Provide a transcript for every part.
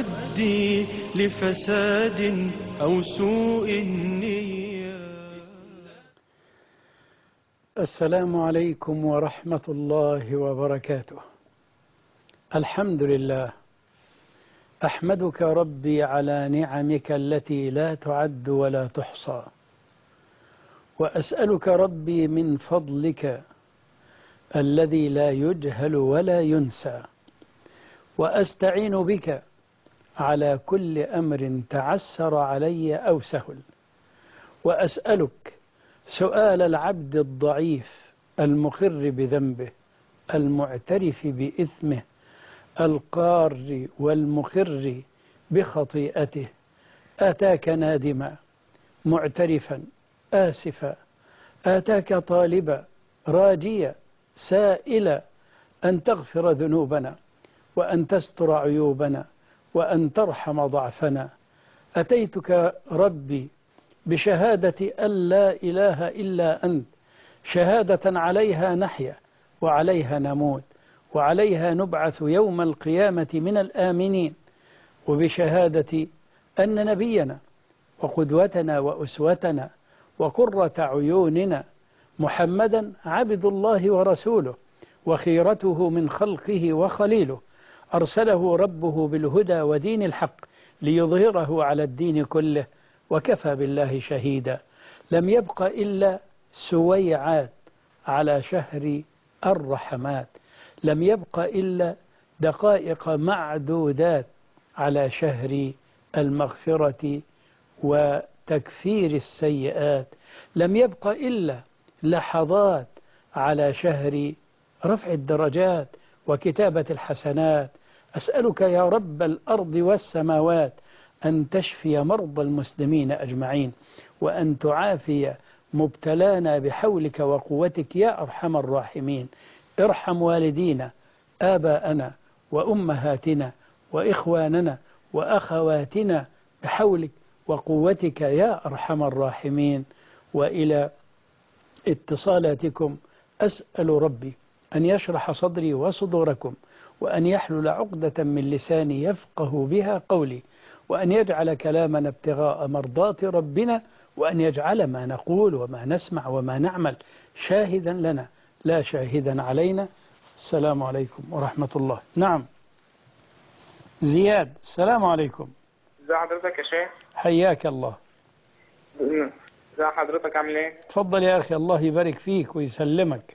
تؤدي لفساد أو سوء النية السلام عليكم ورحمة الله وبركاته الحمد لله أحمدك ربي على نعمك التي لا تعد ولا تحصى وأسألك ربي من فضلك الذي لا يجهل ولا ينسى وأستعين بك على كل أمر تعسر علي أو سهل وأسألك سؤال العبد الضعيف المقر بذنبه المعترف بإثمه القار والمقر بخطيئته آتاك نادما معترفا آسفا آتاك طالبا راجيا سائلا أن تغفر ذنوبنا وأن تستر عيوبنا وأن ترحم ضعفنا أتيتك ربي بشهادة أن لا إله إلا أنت شهادة عليها نحيا وعليها نموت وعليها نبعث يوم القيامة من الآمنين وبشهادة أن نبينا وقدوتنا وأسوتنا وقرة عيوننا محمدا عبد الله ورسوله وخيرته من خلقه وخليله أرسله ربه بالهدى ودين الحق ليظهره على الدين كله وكفى بالله شهيدا لم يبق إلا سويعات على شهر الرحمات لم يبق إلا دقائق معدودات على شهر المغفرة وتكفير السيئات لم يبق إلا لحظات على شهر رفع الدرجات وكتابة الحسنات أسألك يا رب الأرض والسماوات أن تشفي مرضى المسلمين أجمعين وأن تعافي مبتلانا بحولك وقوتك يا أرحم الراحمين ارحم والدينا آباءنا وأمهاتنا وإخواننا وأخواتنا بحولك وقوتك يا أرحم الراحمين وإلى اتصالاتكم أسأل ربي أن يشرح صدري وصدوركم وأن يحلل عقدة من لساني يفقه بها قولي وأن يجعل كلامنا ابتغاء مرضات ربنا وأن يجعل ما نقول وما نسمع وما نعمل شاهدا لنا لا شاهدا علينا السلام عليكم ورحمة الله نعم زياد السلام عليكم ازي حضرتك يا شيخ حياك الله ازي حضرتك عامل ايه تفضل يا أخي الله يبارك فيك ويسلمك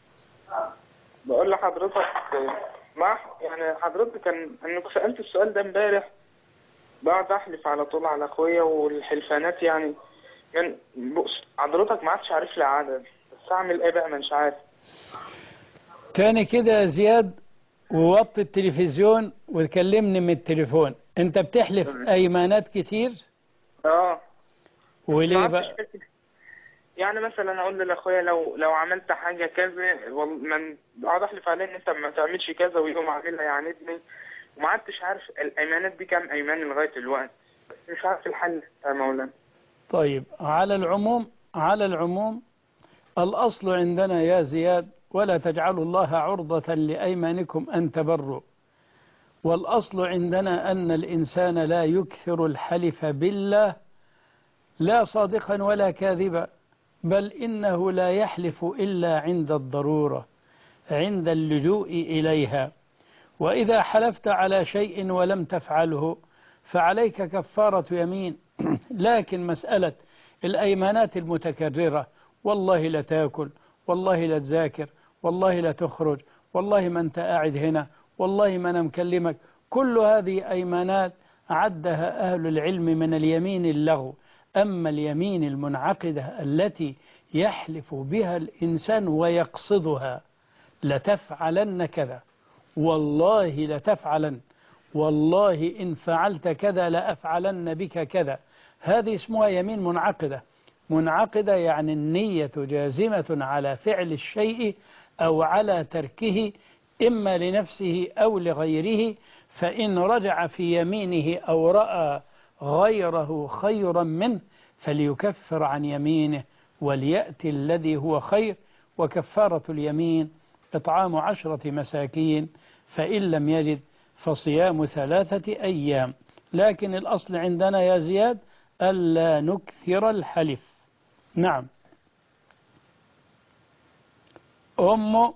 بقول لحضرتك ما يعني حضرتك كان انا سالت السؤال ده امبارح بقعد احلف على طول على اخويا والحلفانات يعني يعني بص حضرتك ما عادش عارف لي عدد بس اعمل ايه بقى مش عارف كان كده يا زياد ووطي التلفزيون وكلمني من التليفون انت بتحلف ايمانات كتير اه وليه ما بقى عادش فاكر. يعني مثلا اقول لاخويا لو لو عملت حاجه كذا والله من اقعد احلف عليه ان انت ما تعملش كذا ويقوم عاملها يعاندني وما عدتش عارف الايمانات دي كام ايمان لغايه دلوقتي بس مش عارف الحل يا مولانا طيب على العموم على العموم الأصل عندنا يا زياد ولا تجعلوا الله عرضة لأيمانكم أن تبروا والأصل عندنا أن الإنسان لا يكثر الحلف بالله لا صادقا ولا كاذبا بل إنه لا يحلف إلا عند الضرورة عند اللجوء إليها وإذا حلفت على شيء ولم تفعله فعليك كفارة يمين لكن مسألة الأيمانات المتكررة والله لا تاكل والله لا تذاكر والله لا تخرج والله ما أنت قاعد هنا والله ما أنا مكلمك كل هذه أيمانات عدها أهل العلم من اليمين اللغو أما اليمين المنعقدة التي يحلف بها الإنسان ويقصدها لتفعلن كذا والله لتفعلن والله إن فعلت كذا لأفعلن بك كذا هذه اسمها يمين منعقدة منعقدة يعني النية جازمة على فعل الشيء أو على تركه إما لنفسه أو لغيره فإن رجع في يمينه أو رأى غيره خيرا منه فليكفر عن يمينه وليأتي الذي هو خير وكفارة اليمين إطعام عشرة مساكين فإن لم يجد فصيام ثلاثة أيام لكن الأصل عندنا يا زياد ألا نكثر الحلف نعم أم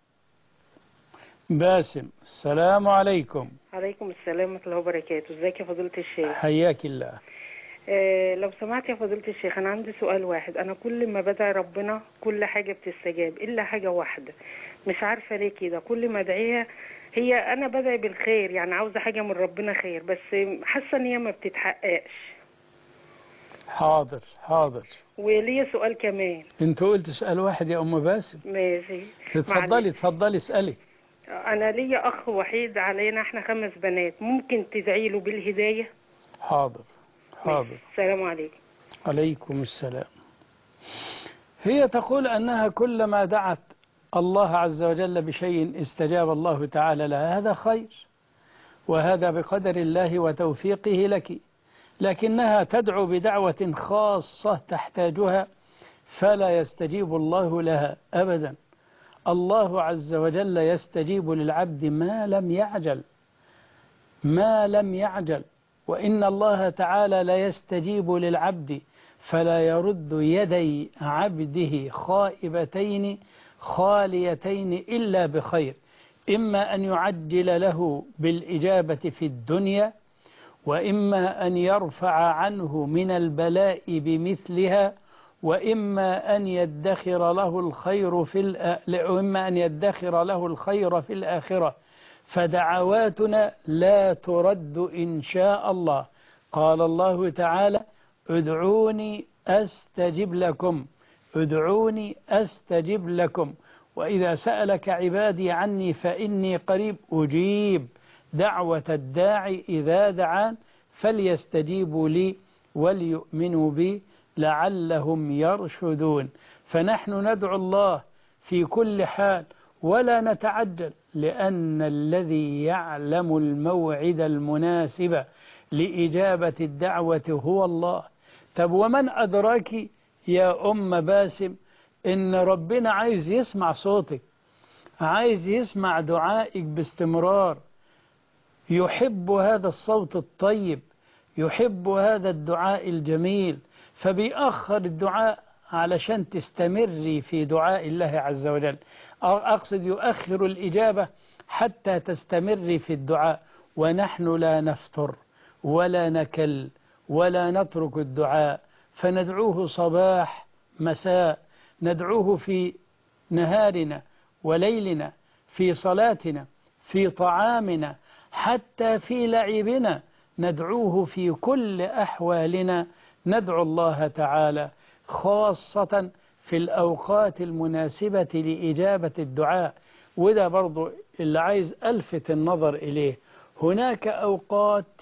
باسم السلام عليكم عليكم السلام ورحمة الله وبركاته ازيك يا فضيلة الشيخ حياك الله آه لو سمعت يا فضيلة الشيخ أنا عندي سؤال واحد أنا كل ما بدعي ربنا كل حاجة بتستجاب إلا حاجة واحدة مش عارفة ليه كده كل ما أدعيها هي أنا بدعي بالخير يعني عاوزة حاجة من ربنا خير بس حاسة إن هي ما بتتحققش حاضر حاضر وليا سؤال كمان انت قلت سؤال واحد يا أم باسم ماشي اتفضلي معلش. اتفضلي اسألي أنا ليا أخ وحيد علينا إحنا خمس بنات ممكن تدعي له بالهداية حاضر حاضر السلام عليكم عليكم السلام هي تقول أنها كلما دعت الله عز وجل بشيء استجاب الله تعالى لها هذا خير وهذا بقدر الله وتوفيقه لك لكنها تدعو بدعوة خاصة تحتاجها فلا يستجيب الله لها أبدا الله عز وجل يستجيب للعبد ما لم يعجل ما لم يعجل وإن الله تعالى لا يستجيب للعبد فلا يرد يدي عبده خائبتين خاليتين إلا بخير إما أن يعجل له بالإجابة في الدنيا وإما أن يرفع عنه من البلاء بمثلها وإما أن يدخر له الخير في الآ... وإما أن يدخر له الخير في الآخرة فدعواتنا لا ترد إن شاء الله قال الله تعالى ادعوني أستجب لكم ادعوني أستجب لكم وإذا سألك عبادي عني فإني قريب أجيب دعوة الداعي إذا دعان فليستجيبوا لي وليؤمنوا بي لعلهم يرشدون فنحن ندعو الله في كل حال ولا نتعجل لأن الذي يعلم الموعد المناسب لإجابة الدعوة هو الله طب ومن أدراك يا أم باسم إن ربنا عايز يسمع صوتك عايز يسمع دعائك باستمرار يحب هذا الصوت الطيب يحب هذا الدعاء الجميل فبيأخر الدعاء علشان تستمري في دعاء الله عز وجل أقصد يؤخر الإجابة حتى تستمري في الدعاء ونحن لا نفتر ولا نكل ولا نترك الدعاء فندعوه صباح مساء ندعوه في نهارنا وليلنا في صلاتنا في طعامنا حتى في لعبنا ندعوه في كل أحوالنا ندعو الله تعالى خاصة في الأوقات المناسبة لإجابة الدعاء وده برضو اللي عايز ألفت النظر إليه هناك أوقات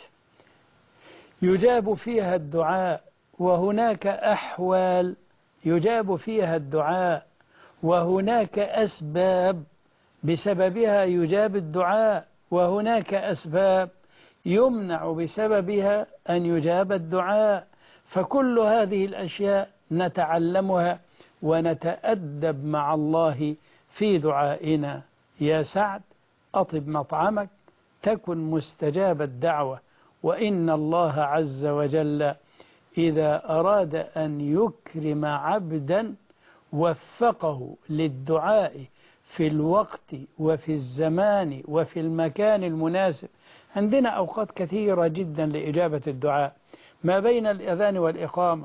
يجاب فيها الدعاء وهناك أحوال يجاب فيها الدعاء وهناك أسباب بسببها يجاب الدعاء وهناك أسباب يمنع بسببها أن يجاب الدعاء فكل هذه الأشياء نتعلمها ونتأدب مع الله في دعائنا يا سعد أطب مطعمك تكن مستجاب الدعوة وإن الله عز وجل إذا أراد أن يكرم عبدا وفقه للدعاء في الوقت وفي الزمان وفي المكان المناسب عندنا أوقات كثيرة جدا لإجابة الدعاء ما بين الأذان والإقامة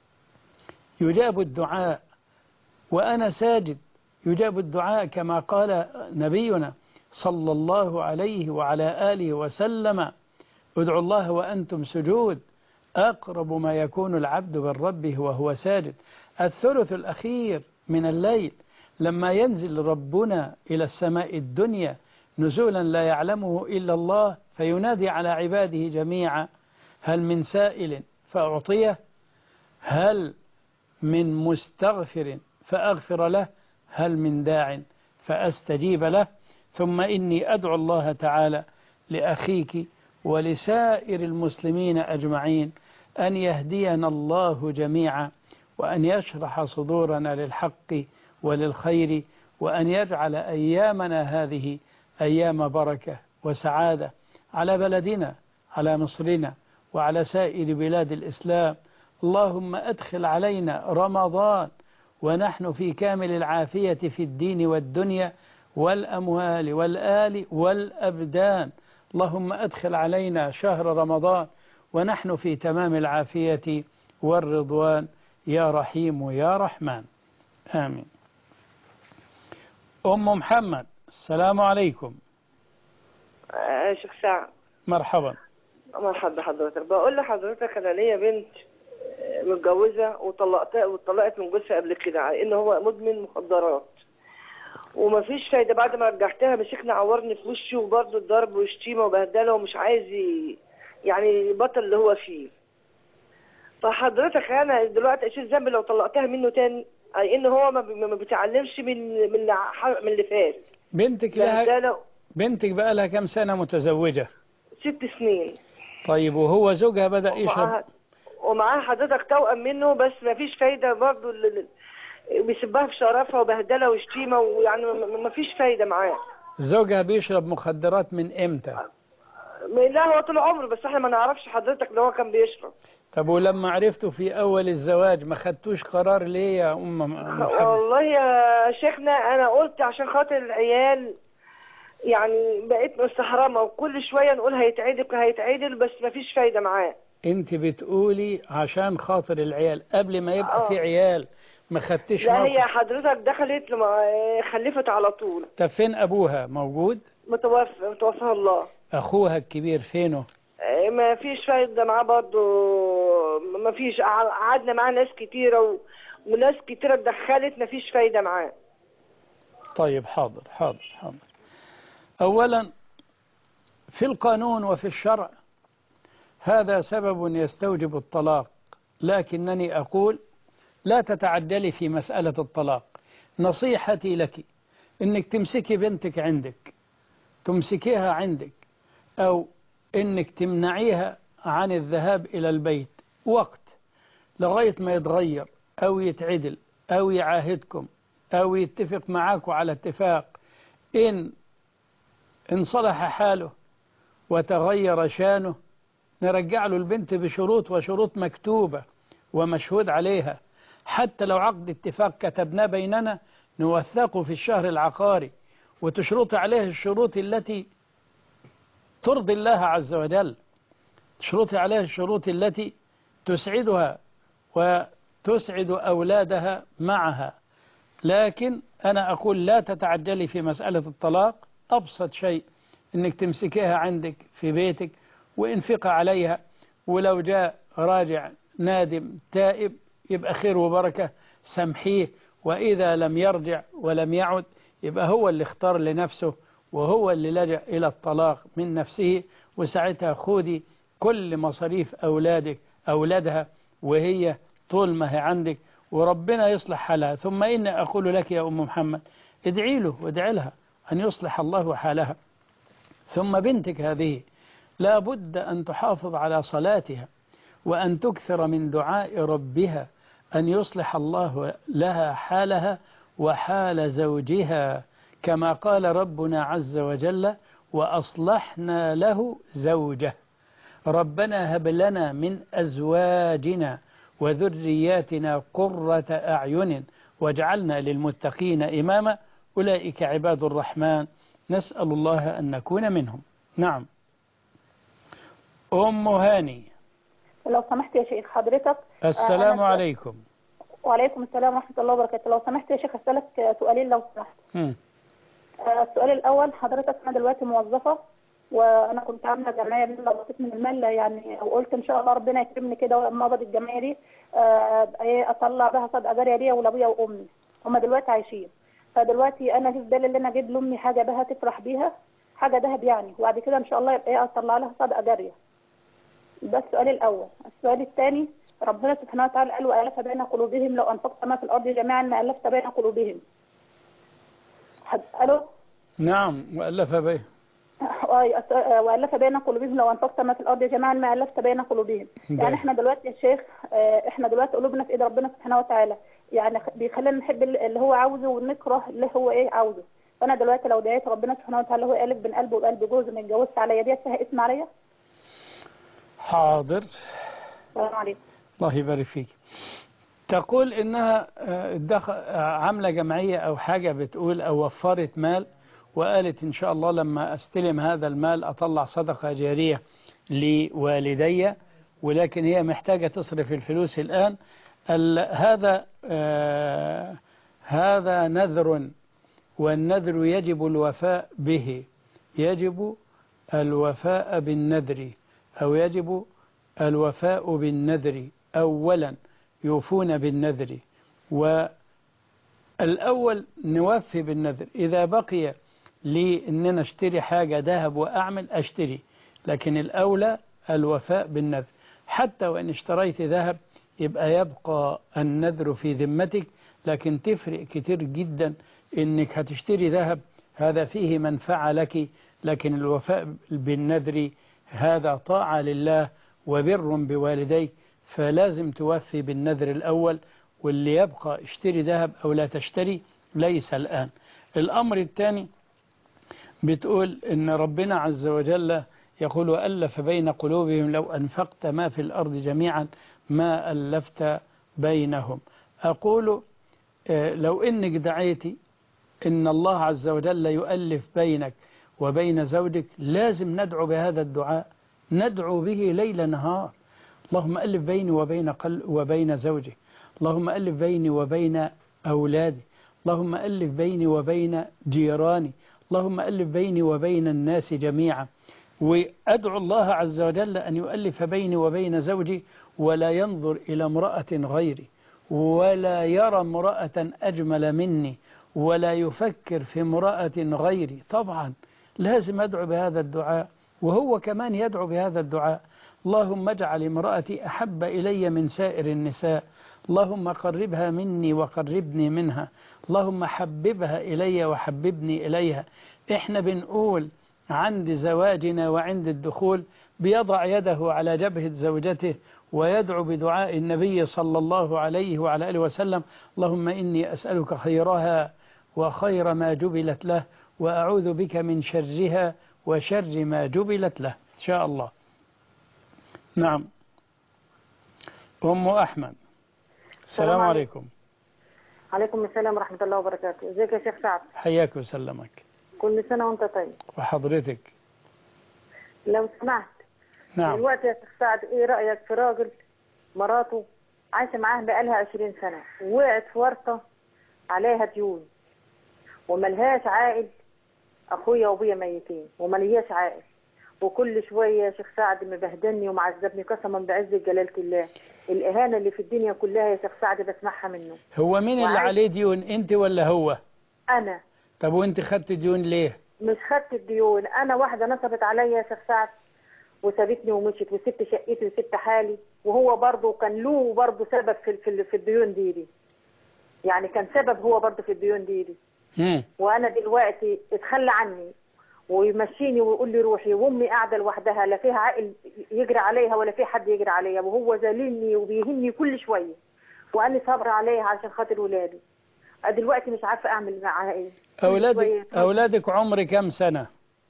يجاب الدعاء وأنا ساجد يجاب الدعاء كما قال نبينا صلى الله عليه وعلى آله وسلم ادعوا الله وأنتم سجود أقرب ما يكون العبد من ربه وهو ساجد الثلث الأخير من الليل لما ينزل ربنا إلى السماء الدنيا نزولا لا يعلمه إلا الله فينادي على عباده جميعا هل من سائل فأعطيه هل من مستغفر فأغفر له هل من داع فأستجيب له ثم إني أدعو الله تعالى لأخيك ولسائر المسلمين أجمعين أن يهدينا الله جميعا وأن يشرح صدورنا للحق وللخير وأن يجعل أيامنا هذه أيام بركة وسعادة على بلدنا على مصرنا وعلى سائر بلاد الإسلام اللهم أدخل علينا رمضان ونحن في كامل العافية في الدين والدنيا والأموال والآل والأبدان اللهم أدخل علينا شهر رمضان ونحن في تمام العافية والرضوان يا رحيم يا رحمن آمين أم محمد السلام عليكم آه، شيخ سعد مرحبا مرحبا بحضرتك بقول لحضرتك انا ليا بنت آه، متجوزه وطلقتها وطلقت من جوزها قبل كده على ان هو مدمن مخدرات ومفيش فايده بعد ما رجعتها مسكني عورني في وشي وبرضه الضرب وشتيمه وبهدله ومش عايز ي- يعني يبطل اللي هو فيه فحضرتك انا دلوقتي اشيل ذنب لو طلقتها منه تاني اي ان هو ما بي- ما بيتعلمش من من اللي ح- من اللي فات بنتك لها بهدله بنتك بقى لها كم سنة متزوجة ست سنين طيب وهو زوجها بدأ يشرب ومعاها ومعاها حضرتك توأم منه بس ما فيش فايدة برضه ال- ال- بيسبها في شرفها وبهدلة وشتيمة ويعني ما فيش فايدة معاه زوجها بيشرب مخدرات من امتى لا هو طول عمره بس احنا ما نعرفش حضرتك ان هو كان بيشرب طب ولما عرفتوا في اول الزواج ما خدتوش قرار ليه يا ام محمد والله يا شيخنا انا قلت عشان خاطر العيال يعني بقيت مستحرمة وكل شوية نقول هيتعدل هيتعدل بس ما فيش فايدة معاه انت بتقولي عشان خاطر العيال قبل ما يبقى آه. في عيال ما خدتش لا هي موقف حضرتك دخلت لما خلفت على طول طب فين ابوها موجود متوفى متوفاها الله اخوها الكبير فينه آه، ما فيش فايدة معاه برضه ما فيش قع- قعدنا معاه ناس كتيرة و... وناس كتيرة اتدخلت ما فيش فايدة معاه طيب حاضر حاضر حاضر اولا في القانون وفي الشرع هذا سبب يستوجب الطلاق لكنني اقول لا تتعجلي في مسألة الطلاق نصيحتي لك انك تمسكي بنتك عندك تمسكيها عندك او انك تمنعيها عن الذهاب الى البيت وقت لغاية ما يتغير او يتعدل او يعاهدكم او يتفق معاكم على اتفاق ان ان صلح حاله وتغير شانه نرجع له البنت بشروط وشروط مكتوبة ومشهود عليها حتى لو عقد اتفاق كتبناه بيننا نوثقه في الشهر العقاري وتشرط عليه الشروط التي ترضي الله عز وجل تشرط عليه الشروط التي تسعدها وتسعد أولادها معها لكن أنا أقول لا تتعجلي في مسألة الطلاق أبسط شيء أنك تمسكيها عندك في بيتك وانفق عليها ولو جاء راجع نادم تائب يبقى خير وبركة سامحيه وإذا لم يرجع ولم يعد يبقى هو اللي اختار لنفسه وهو اللي لجأ إلى الطلاق من نفسه وساعتها خودي كل مصاريف أولادك أولادها وهي طول ما هي عندك وربنا يصلح حالها ثم إني أقول لك يا أم محمد ادعي له وادعي لها أن يصلح الله حالها ثم بنتك هذه لا بد أن تحافظ على صلاتها وأن تكثر من دعاء ربها أن يصلح الله لها حالها وحال زوجها كما قال ربنا عز وجل وأصلحنا له زوجه ربنا هب لنا من أزواجنا وذرياتنا قرة أعين واجعلنا للمتقين إماما أولئك عباد الرحمن نسأل الله أن نكون منهم نعم أم هاني لو سمحت يا شيخ حضرتك السلام أنا- عليكم وعليكم السلام ورحمة الله وبركاته لو سمحت يا شيخ أسألك سؤالين لو سمحت مم. آه، السؤال الأول حضرتك أنا دلوقتي موظفة وأنا كنت عاملة جمعية من بسيط من المال يعني وقلت إن شاء الله ربنا يكرمني كده ولما أقبض الجمعية دي آه، أبقى إيه أطلع بها صدقة جارية ليا ولأبويا وأمي هما دلوقتي عايشين فدلوقتي أنا جه في بالي إن أنا أجيب لأمي حاجة بها تفرح بيها حاجة دهب يعني وبعد كده إن شاء الله يبقى إيه أطلع لها صدقة جارية ده السؤال الأول السؤال الثاني ربنا سبحانه وتعالى قال وألف بين قلوبهم لو أنفقت ما في الأرض جميعا ما ألفت بين قلوبهم حد ألو نعم وألف به آه، وألف بين قلوبهم لو أنفقت ما في الأرض جميعا ما ألفت بين قلوبهم ده. يعني احنا دلوقتي يا شيخ آه، احنا دلوقتي قلوبنا في ايد ربنا سبحانه وتعالى يعني خ- بيخلينا نحب ال- اللي هو عاوزه ونكره اللي هو ايه عاوزه فانا دلوقتي لو دعيت ربنا سبحانه وتعالى هو قالب بين قلبي وقلب جوزي ما اتجوزت عليا ديت فيها اسم عليا حاضر السلام عليكم الله يبارك فيك تقول انها آه، دخ- آه، عامله جمعيه او حاجه بتقول او وفرت مال وقالت ان شاء الله لما استلم هذا المال اطلع صدقه جاريه لوالدي ولكن هي محتاجه تصرف الفلوس الان ال- هذا آه، هذا نذر والنذر يجب الوفاء به يجب الوفاء بالنذر أو يجب الوفاء بالنذر أولا يوفون بالنذر والأول نوفي بالنذر إذا بقي لي أن أنا أشتري حاجة ذهب وأعمل أشتري لكن الأولى الوفاء بالنذر حتى وإن اشتريت ذهب يبقى يبقى النذر في ذمتك لكن تفرق كتير جدا انك هتشتري ذهب هذا فيه منفعة لك لكن الوفاء بالنذر هذا طاعة لله وبر بوالديك فلازم توفي بالنذر الأول واللي يبقى اشتري ذهب أو لا تشتري ليس الآن الأمر الثاني بتقول إن ربنا عز وجل يقول وألف بين قلوبهم لو أنفقت ما في الأرض جميعا ما ألفت بينهم أقول آه، لو إنك دعيتي إن الله عز وجل يؤلف بينك وبين زوجك لازم ندعو بهذا الدعاء ندعو به ليل نهار اللهم ألف بيني وبين قل وبين زوجي اللهم ألف بيني وبين أولادي اللهم ألف بيني وبين جيراني اللهم ألف بيني وبين الناس جميعا وأدعو الله عز وجل أن يؤلف بيني وبين زوجي ولا ينظر إلى امرأة غيري ولا يرى امرأة أجمل مني ولا يفكر في امرأة غيري طبعا لازم أدعو بهذا الدعاء وهو كمان يدعو بهذا الدعاء اللهم اجعل امرأتي أحب إلي من سائر النساء اللهم قربها مني وقربني منها اللهم حببها إلي وحببني إليها إحنا بنقول عند زواجنا وعند الدخول بيضع يده على جبهة زوجته ويدعو بدعاء النبي صلى الله عليه وعلى آله وسلم اللهم إني أسألك خيرها وخير ما جبلت له وأعوذ بك من شرها وشر ما جبلت له إن شاء الله نعم أم أحمد السلام عليكم عليكم السلام ورحمة الله وبركاته ازيك يا شيخ سعد حياك وسلمك كل سنة وانت طيب وحضرتك لو سمحت نعم دلوقتي يا شيخ سعد ايه رأيك في راجل مراته عايشة معاه بقالها 20 سنة وقعت في ورطة عليها ديون وملهاش عائل اخويا وابويا ميتين وملياش عائل وكل شوية يا شيخ سعد مبهدلني ومعذبني قسما بعز جلالة الله الإهانة اللي في الدنيا كلها يا شيخ سعد بسمعها منه هو مين اللي وعايز- عليه ديون أنت ولا هو أنا طب وأنت خدت ديون ليه مش خدت الديون انا واحده نصبت عليا يا شيخ سعد وسابتني ومشيت وسبت شقتي وسبت حالي وهو برضه كان له برضه سبب في في, في الديون دي, دي يعني كان سبب هو برضه في الديون دي, دي مم. وانا دلوقتي اتخلى عني ويمشيني ويقول لي روحي وامي قاعده لوحدها لا فيها عائل يجري عليها ولا في حد يجري عليها وهو ذليلني وبيهني كل شويه وانا صابره عليها عشان خاطر ولادي دلوقتي مش عارفه اعمل معاها ايه كل أولادك شوية أولادك عمر كم سنة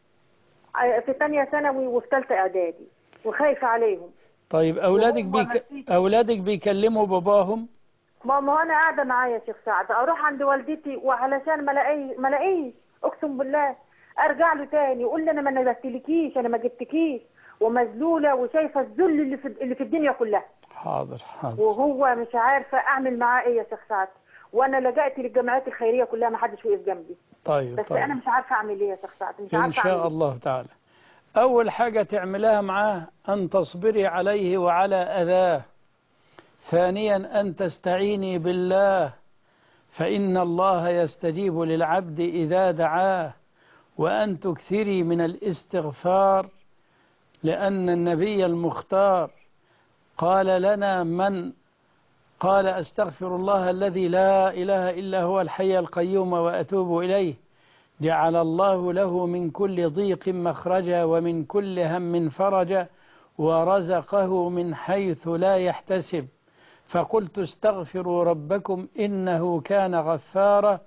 في ثانية ثانوي وفي ثالثة إعدادي وخايفة عليهم طيب أولادك وهم بيك... مفيش- أولادك بيكلموا باباهم ما ما هو أنا قاعدة معايا يا شيخ سعد أروح عند والدتي وعلشان ما الاقيه ما الاقيش أقسم بالله أرجع له تاني يقول لي أنا ما نبهتلكيش أنا ما جبتكيش ومذلولة وشايفة الذل اللي في اللي في الدنيا كلها حاضر حاضر وهو مش عارفة أعمل معاه إيه يا شيخ سعد وأنا لجأت للجمعيات الخيرية كلها ما حدش وقف جنبي طيب بس طيب أنا مش عارفة أعمل إيه يا شيخ سعد مش إن عارفة أعمل شاء إيه. الله تعالى أول حاجة تعملها معاه أن تصبري عليه وعلى أذاه ثانيا أن تستعيني بالله فإن الله يستجيب للعبد إذا دعاه وأن تكثري من الاستغفار لأن النبي المختار قال لنا من قال أستغفر الله الذي لا إله إلا هو الحي القيوم وأتوب إليه جعل الله له من كل ضيق مخرجا ومن كل هم فرجا ورزقه من حيث لا يحتسب فقلت استغفروا ربكم إنه كان غفارا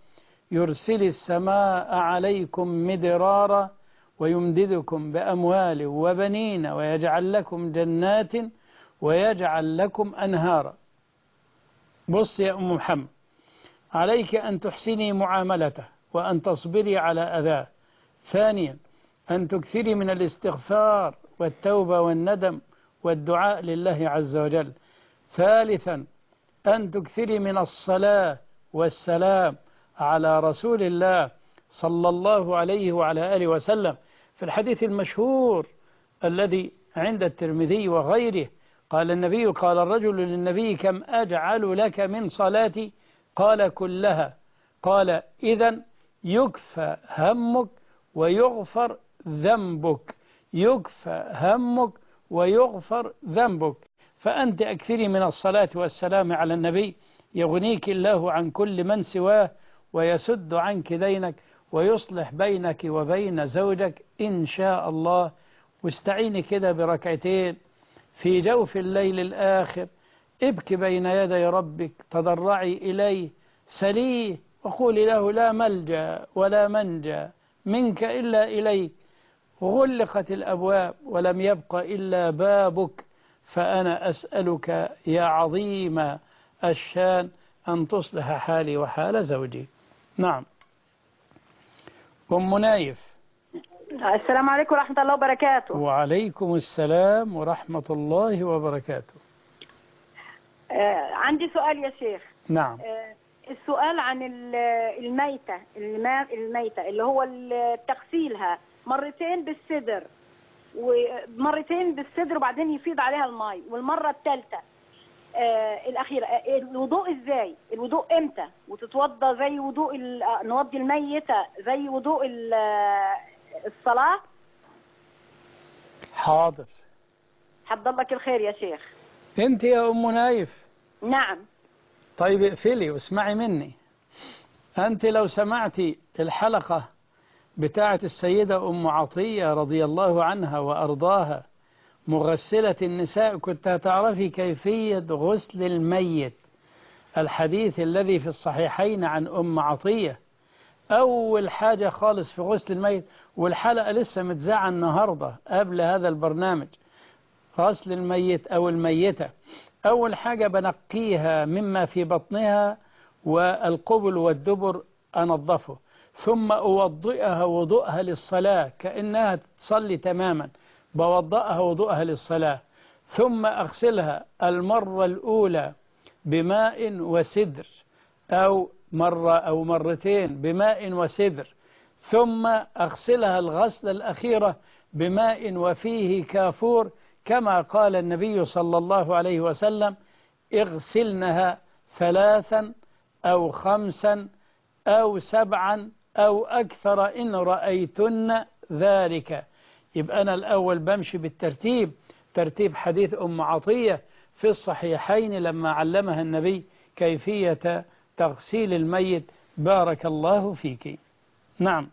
يرسل السماء عليكم مدرارا ويمددكم بأموال وبنين ويجعل لكم جنات ويجعل لكم أنهارا بص يا أم محمد عليك أن تحسني معاملته وأن تصبري على أذاه ثانيا أن تكثري من الاستغفار والتوبة والندم والدعاء لله عز وجل ثالثا أن تكثري من الصلاة والسلام على رسول الله صلى الله عليه وعلى آله وسلم في الحديث المشهور الذي عند الترمذي وغيره قال النبي قال الرجل للنبي كم أجعل لك من صلاتي قال كلها قال إذا يكفى همك ويغفر ذنبك يكفى همك ويغفر ذنبك فأنت أكثري من الصلاة والسلام على النبي يغنيك الله عن كل من سواه ويسد عنك دينك ويصلح بينك وبين زوجك إن شاء الله واستعيني كده بركعتين في جوف الليل الآخر ابكي بين يدي ربك تضرعي إليه سليه وقولي له لا ملجأ ولا منجى منك إلا إليك غلقت الأبواب ولم يبق إلا بابك فأنا أسألك يا عظيم الشان أن تصلح حالي وحال زوجي نعم أم نايف السلام عليكم ورحمة الله وبركاته وعليكم السلام ورحمة الله وبركاته آه عندي سؤال يا شيخ نعم آه السؤال عن ال- الميتة الماء الميتة اللي هو ال- تغسيلها مرتين بالسدر ومرتين بالسدر وبعدين يفيض عليها الماء والمرة الثالثة آه الأخيرة آه الوضوء إزاي الوضوء إمتى وتتوضى زي وضوء ال- آه، نوضي الميتة زي وضوء ال- آه، الصلاة حاضر حد لك الخير يا شيخ أنت يا أم نايف نعم طيب اقفلي واسمعي مني أنت لو سمعتي الحلقة بتاعة السيدة أم عطية رضي الله عنها وأرضاها مغسلة النساء كنت هتعرفي كيفية غسل الميت الحديث الذي في الصحيحين عن أم عطية أول حاجة خالص في غسل الميت والحلقة لسه متذاعة النهاردة قبل هذا البرنامج غسل الميت أو الميتة أول حاجة بنقيها مما في بطنها والقبل والدبر أنظفه ثم أوضئها وضوءها للصلاة كأنها تصلي تماما بوضئها وضوءها للصلاة ثم أغسلها المرة الأولى بماء وسدر أو مرة أو مرتين بماء وسدر ثم أغسلها الغسلة الأخيرة بماء وفيه كافور كما قال النبي صلى الله عليه وسلم اغسلنها ثلاثا أو خمسا أو سبعا أو أكثر إن رأيتن ذلك يبقى أنا الأول بمشي بالترتيب ترتيب حديث أم عطية في الصحيحين لما علمها النبي كيفية تغسيل الميت بارك الله فيك نعم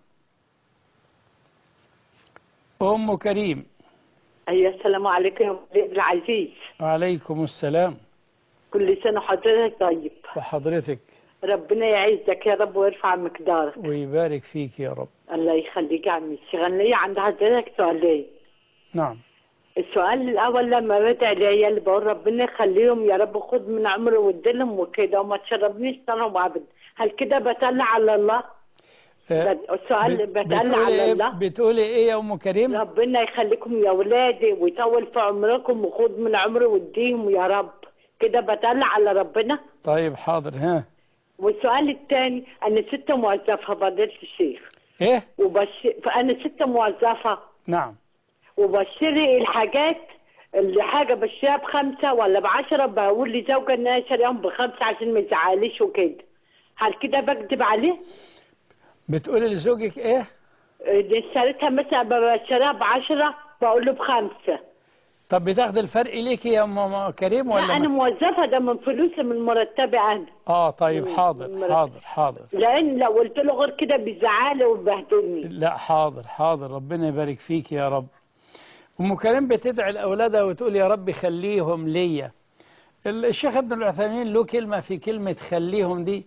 أم كريم أيوة السلام عليكم يا ولد العزيز وعليكم السلام كل سنة حضرتك طيب وحضرتك ربنا يعزك يا رب ويرفع مقدارك ويبارك فيك يا رب الله يخليك يا عمي الشغلية عند حضرتك سؤالين نعم السؤال الأول لما بدأ العيال بقول ربنا يخليهم يا رب خد من عمره وادلهم وكده وما تشربنيش سنة وعبد هل كده بتقلع على الله؟ آه، السؤال بت- بتقلع بتقولي على إيه الله بتقولي إيه يا أم كريم ربنا يخليكم يا ولادي ويطول في عمركم وخد من عمره واديهم يا رب كده بتقلع على ربنا طيب حاضر ها والسؤال الثاني أنا ست موظفة فضيلة الشيخ إيه وبش... فأنا ست موظفة نعم وبشتري الحاجات اللي حاجة بشتريها بخمسة ولا بعشرة بقول لزوجة إن أنا شاريهم بخمسة عشان ما يزعليش وكده هل كده بكذب عليه؟ بتقولي لزوجك إيه إذا اشتريتها مثلا بشتريها بعشرة بقول له بخمسة طب بتاخد الفرق ليكي يا أم كريم لا ولا أنا ما؟ موظفة ده من فلوسي من مرتبي أنا آه طيب حاضر مرة. حاضر حاضر لأن لو قلت له غير كده بيزعلي ويبهدلني لا حاضر حاضر ربنا يبارك فيك يا رب أم كريم بتدعي لأولادها وتقول يا رب خليهم ليا الشيخ ابن العثيمين له كلمة في كلمة خليهم دي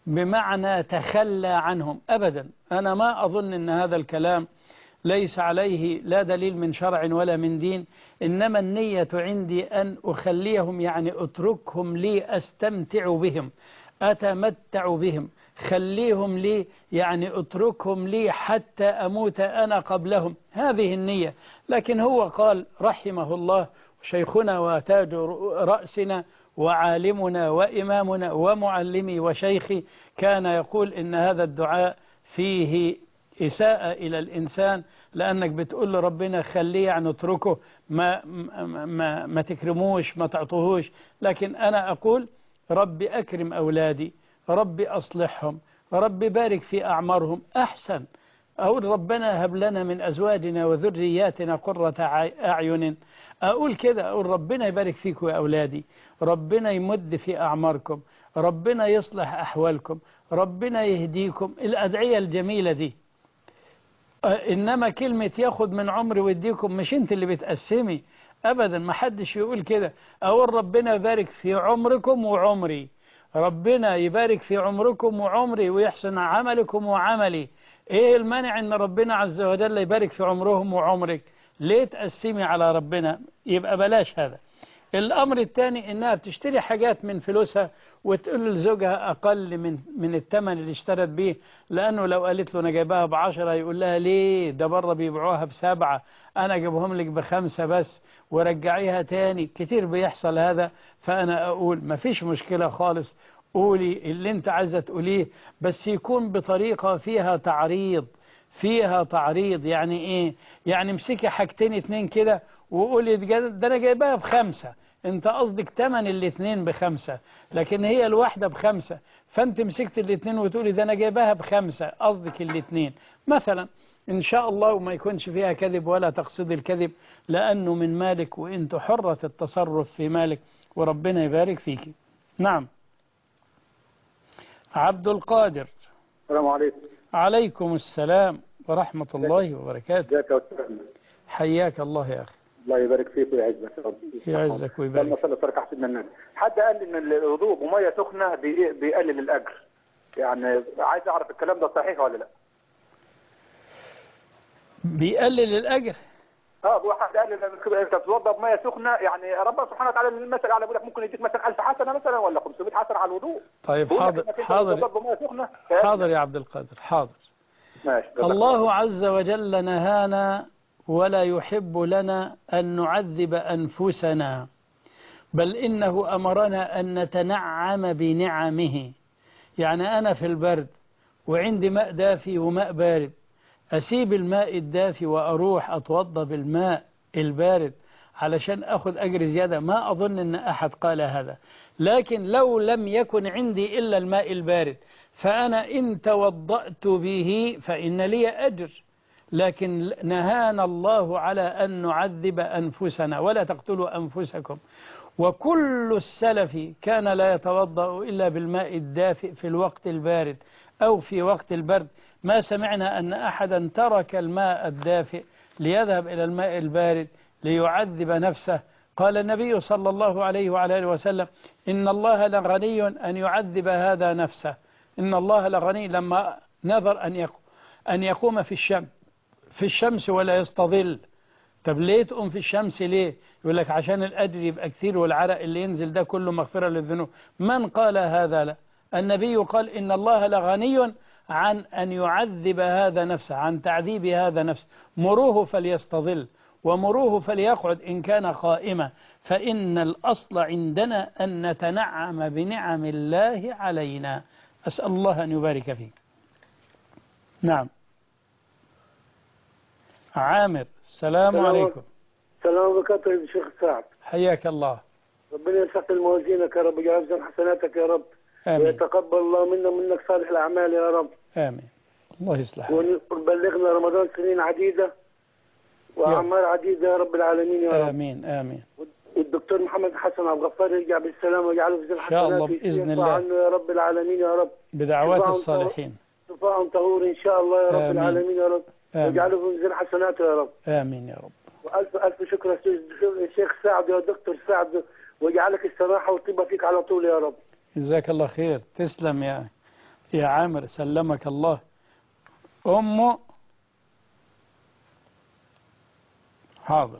بمعنى تخلى عنهم أبدا أنا ما أظن أن هذا الكلام ليس عليه لا دليل من شرع ولا من دين إنما النية عندي أن أخليهم يعني أتركهم لي أستمتع بهم أتمتع بهم خليهم لي يعني أتركهم لي حتى أموت أنا قبلهم هذه النية لكن هو قال رحمه الله شيخنا وتاج رأسنا وعالمنا وإمامنا ومعلمي وشيخي كان يقول إن هذا الدعاء فيه إساءة إلى الإنسان لأنك بتقول له ربنا خليه يعني اتركه ما, ما, ما تكرموش ما تعطوهوش لكن أنا أقول ربي أكرم أولادي ربي أصلحهم ربي بارك في أعمارهم أحسن أقول ربنا هب لنا من أزواجنا وذرياتنا قرة أعين أقول كده أقول ربنا يبارك فيكم يا أولادي ربنا يمد في أعماركم ربنا يصلح أحوالكم ربنا يهديكم الأدعية الجميلة دي إنما كلمة ياخد من عمري ويديكم مش أنت اللي بتقسمي أبدا ما حدش يقول كده أقول ربنا يبارك في عمركم وعمري ربنا يبارك في عمركم وعمري ويحسن عملكم وعملي ايه المانع ان ربنا عز وجل يبارك في عمرهم وعمرك ليه تقسمي على ربنا يبقى بلاش هذا الامر الثاني انها بتشتري حاجات من فلوسها وتقول لزوجها اقل من من الثمن اللي اشترت بيه لانه لو قالت له انا جايباها بعشرة يقول لها ليه ده بره بيبيعوها بسبعة انا اجيبهم لك بخمسة بس ورجعيها تاني كتير بيحصل هذا فانا اقول ما فيش مشكلة خالص قولي اللي انت عايزة تقوليه بس يكون بطريقة فيها تعريض فيها تعريض يعني ايه يعني امسكي حاجتين اتنين كده وقولي ده انا جايباها بخمسة انت قصدك تمن الاتنين بخمسة لكن هي الواحدة بخمسة فانت مسكت الاتنين وتقولي ده انا جايباها بخمسة قصدك الاتنين مثلا ان شاء الله وما يكونش فيها كذب ولا تقصد الكذب لانه من مالك وانت حرة التصرف في مالك وربنا يبارك فيك نعم عبد القادر السلام عليكم عليكم السلام ورحمة الله وبركاته ازيك يا استاذ حياك الله يا أخي الله يبارك فيك ويعزك يا رب يعزك لما ويبارك صلى صلى احسن الناس حد قال لي ان الوضوء بميه سخنه بي- بيقلل الاجر يعني عايز اعرف الكلام ده صحيح ولا لا بيقلل الأجر اه هو حد قال لي إن انت بتتوضا بميه سخنه يعني ربنا سبحانه وتعالى المثل على بيقول لك ممكن يديك مثلا 1000 حسنه مثلا ولا 500 حسنه على الوضوء طيب بيقول لك حاضر إنك أنت حاضر بتتوضا بميه سخنه حاضر يا عبد القادر حاضر ماشي الله عز وجل نهانا ولا يحب لنا أن نعذب أنفسنا بل إنه أمرنا أن نتنعم بنعمه يعني أنا في البرد وعندي ماء دافي وماء بارد أسيب الماء الدافي وأروح أتوضى بالماء البارد علشان أخذ أجر زيادة ما أظن أن أحد قال هذا لكن لو لم يكن عندي إلا الماء البارد فأنا إن توضأت به فإن لي أجر لكن نهانا الله على أن نعذب أنفسنا ولا تقتلوا أنفسكم وكل السلف كان لا يتوضأ إلا بالماء الدافئ في الوقت البارد أو في وقت البرد ما سمعنا أن أحدا ترك الماء الدافئ ليذهب إلى الماء البارد ليعذب نفسه قال النبي صلى الله عليه وعلى آله وسلم إن الله لغني أن يعذب هذا نفسه إن الله لغني لما نظر أن يقوم, أن يقوم في الشمس في الشمس ولا يستظل طب ليه تقوم في الشمس ليه يقول لك عشان الأجر يبقى كثير والعرق اللي ينزل ده كله مغفرة للذنوب من قال هذا لا النبي قال إن الله لغني عن أن يعذب هذا نفسه عن تعذيب هذا نفسه مروه فليستظل ومروه فليقعد إن كان قائما فإن الأصل عندنا أن نتنعم بنعم الله علينا أسأل الله أن يبارك فيك نعم عامر السلام السلام عليكم السلام وبركاته يا شيخ سعد حياك الله ربنا يسخر موازينك يا رب ويجعل حسناتك يا رب آمين ويتقبل الله منا ومنك صالح الأعمال يا رب آمين الله يصلح حالك. وبلغنا رمضان سنين عديدة وأعمار عديدة يا رب العالمين يا رب آمين آمين والدكتور محمد حسن عبد الغفار يرجع بالسلامة ويجعله في زين إن شاء الله حسناته بإذن يرفع الله. عنه يا رب العالمين يا رب بدعوات شفاء الصالحين شفاء طهور إن شاء الله يا رب آمين. العالمين يا رب آمين ويجعله في زين حسناته يا رب آمين يا رب وألف ألف شكر يا أستاذ- الشيخ سعد يا دكتور سعد ويجعلك السماحة والطيبة فيك على طول يا رب جزاك الله خير تسلم يا يا عامر سلمك الله أم حاضر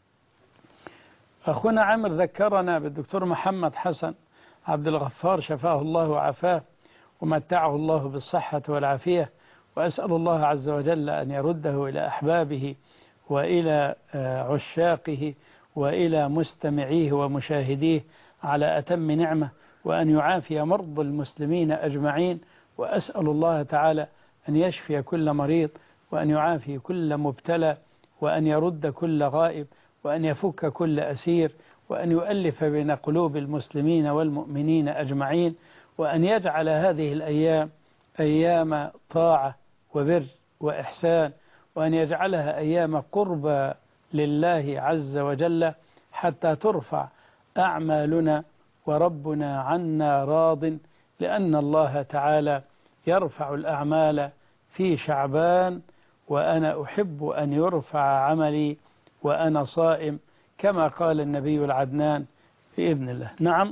أخونا عامر ذكرنا بالدكتور محمد حسن عبد الغفار شفاه الله وعافاه ومتعه الله بالصحة والعافية وأسأل الله عز وجل أن يرده إلى أحبابه وإلى عشاقه وإلى مستمعيه ومشاهديه على أتم نعمة وأن يعافي مرضى المسلمين أجمعين وأسأل الله تعالى أن يشفي كل مريض وأن يعافي كل مبتلى وأن يرد كل غائب وأن يفك كل أسير وأن يؤلف بين قلوب المسلمين والمؤمنين أجمعين وأن يجعل هذه الأيام أيام طاعة وبر وإحسان وأن يجعلها أيام قرب لله عز وجل حتى ترفع أعمالنا وربنا عنا راض لأن الله تعالى يرفع الأعمال في شعبان وأنا أحب أن يرفع عملي وأنا صائم كما قال النبي العدنان بإذن الله نعم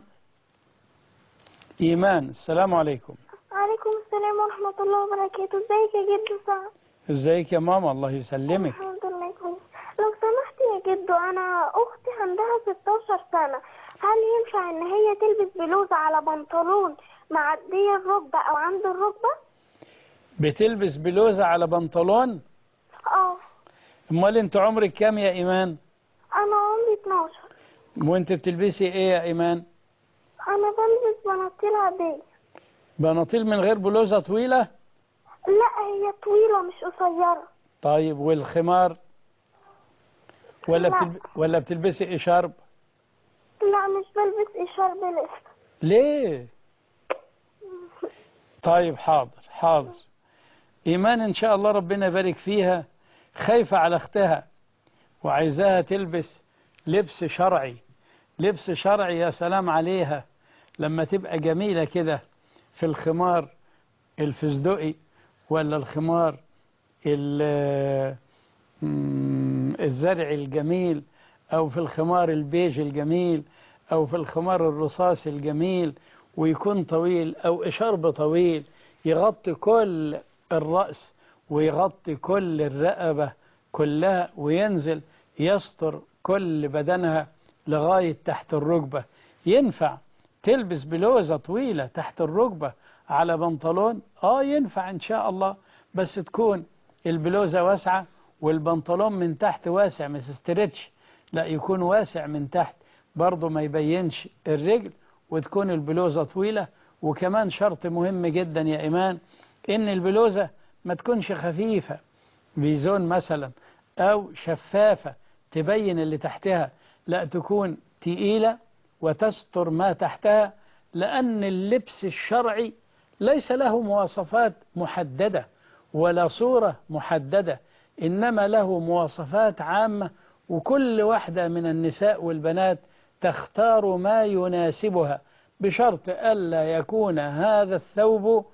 إيمان السلام عليكم وعليكم السلام ورحمة الله وبركاته ازيك يا جدو سعد ازيك يا ماما الله يسلمك الحمد لله كويس لو سمحت يا جدو أنا أختي عندها 16 سنة هل ينفع إن هي تلبس بلوزة على بنطلون معدية الركبة أو عند الركبة؟ بتلبس بلوزة على بنطلون اه امال انت عمرك كام يا ايمان أنا عمري 12 وانت بتلبسي ايه يا ايمان أنا بلبس بناطيل عادية بناطيل من غير بلوزة طويلة لا هي طويلة مش قصيرة طيب والخمار ولا لا. بتلب... ولا بتلبسي اشارب لا مش بلبس إشارب لسه ليه طيب حاضر حاضر إيمان إن شاء الله ربنا يبارك فيها خايفة على أختها وعايزاها تلبس لبس شرعي لبس شرعي يا سلام عليها لما تبقى جميلة كده في الخمار الفستقي ولا الخمار ال- مم، الزرع الجميل أو في الخمار البيج الجميل أو في الخمار الرصاصي الجميل ويكون طويل أو إشارب طويل يغطي كل الرأس ويغطي كل الرقبة كلها وينزل يستر كل بدنها لغاية تحت الركبة ينفع تلبس بلوزة طويلة تحت الركبة على بنطلون آه ينفع إن شاء الله بس تكون البلوزة واسعة والبنطلون من تحت واسع مش استرتش لا يكون واسع من تحت برضه ما يبينش الرجل وتكون البلوزة طويلة وكمان شرط مهم جدا يا إيمان إن البلوزة ما تكونش خفيفة بيزون مثلا أو شفافة تبين اللي تحتها لا تكون تقيلة وتستر ما تحتها لأن اللبس الشرعي ليس له مواصفات محددة ولا صورة محددة إنما له مواصفات عامة وكل واحدة من النساء والبنات تختار ما يناسبها بشرط ألا يكون هذا الثوب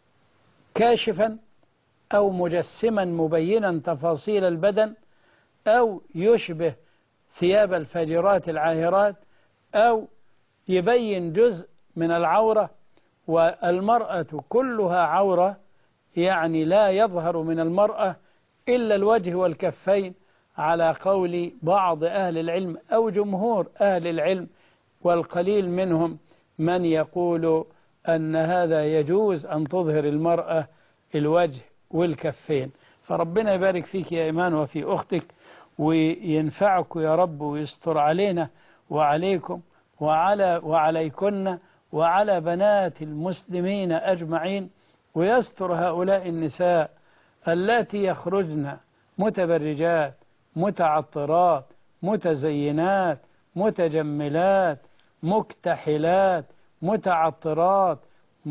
كاشفا أو مجسما مبينا تفاصيل البدن أو يشبه ثياب الفاجرات العاهرات أو يبين جزء من العورة والمرأة كلها عورة يعني لا يظهر من المرأة إلا الوجه والكفين على قول بعض أهل العلم أو جمهور أهل العلم والقليل منهم من يقول أن هذا يجوز أن تظهر المرأة الوجه والكفين فربنا يبارك فيك يا إيمان وفي أختك وينفعك يا رب ويستر علينا وعليكم وعلى وعليكن وعلى بنات المسلمين أجمعين ويستر هؤلاء النساء اللاتي يخرجن متبرجات متعطرات متزينات متجملات مكتحلات متعطرات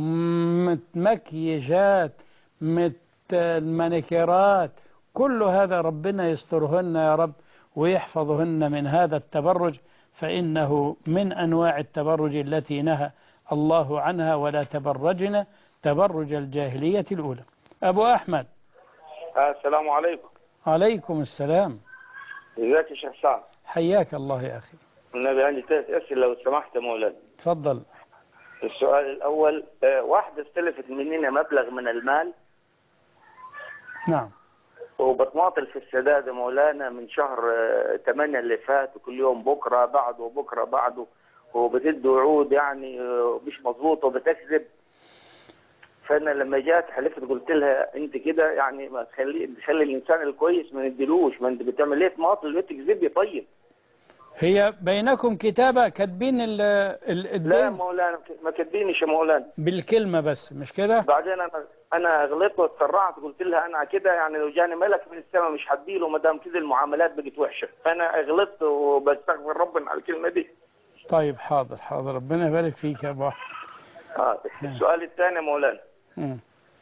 متمكيجات متمانيكيرات كل هذا ربنا يسترهن يا رب ويحفظهن من هذا التبرج فإنه من أنواع التبرج التي نهى الله عنها ولا تبرجن تبرج الجاهلية الأولى أبو أحمد السلام عليكم عليكم السلام ازيك يا شيخ سعد حياك الله يا أخي النبي عندي ثلاث اسئله لو سمحت يا مولانا تفضل السؤال الأول آه، واحدة استلفت مننا مبلغ من المال نعم وبتماطل في السداد يا مولانا من شهر 8 اللي فات وكل يوم بكرة بعده وبكرة بعده وبتدي وعود يعني آه، مش مظبوطة وبتكذب فانا لما جات حلفت قلت لها انت كده يعني ما تخلي تخلي الانسان الكويس ما نديلوش ما انت بتعمل ليه تماطل ليه تكذبي طيب هي بينكم كتابة كاتبين ال ال لا الدين مولانا ما كاتبينش يا مولانا بالكلمة بس مش كده بعدين انا انا غلطت واتسرعت قلت لها انا كده يعني لو جاني ملك من السماء مش هديله ما دام كده المعاملات بقت وحشه فانا غلطت وبستغفر ربنا على الكلمه دي طيب حاضر حاضر ربنا يبارك فيك يا ابو أحمد. آه. السؤال الثاني يا مولانا مم.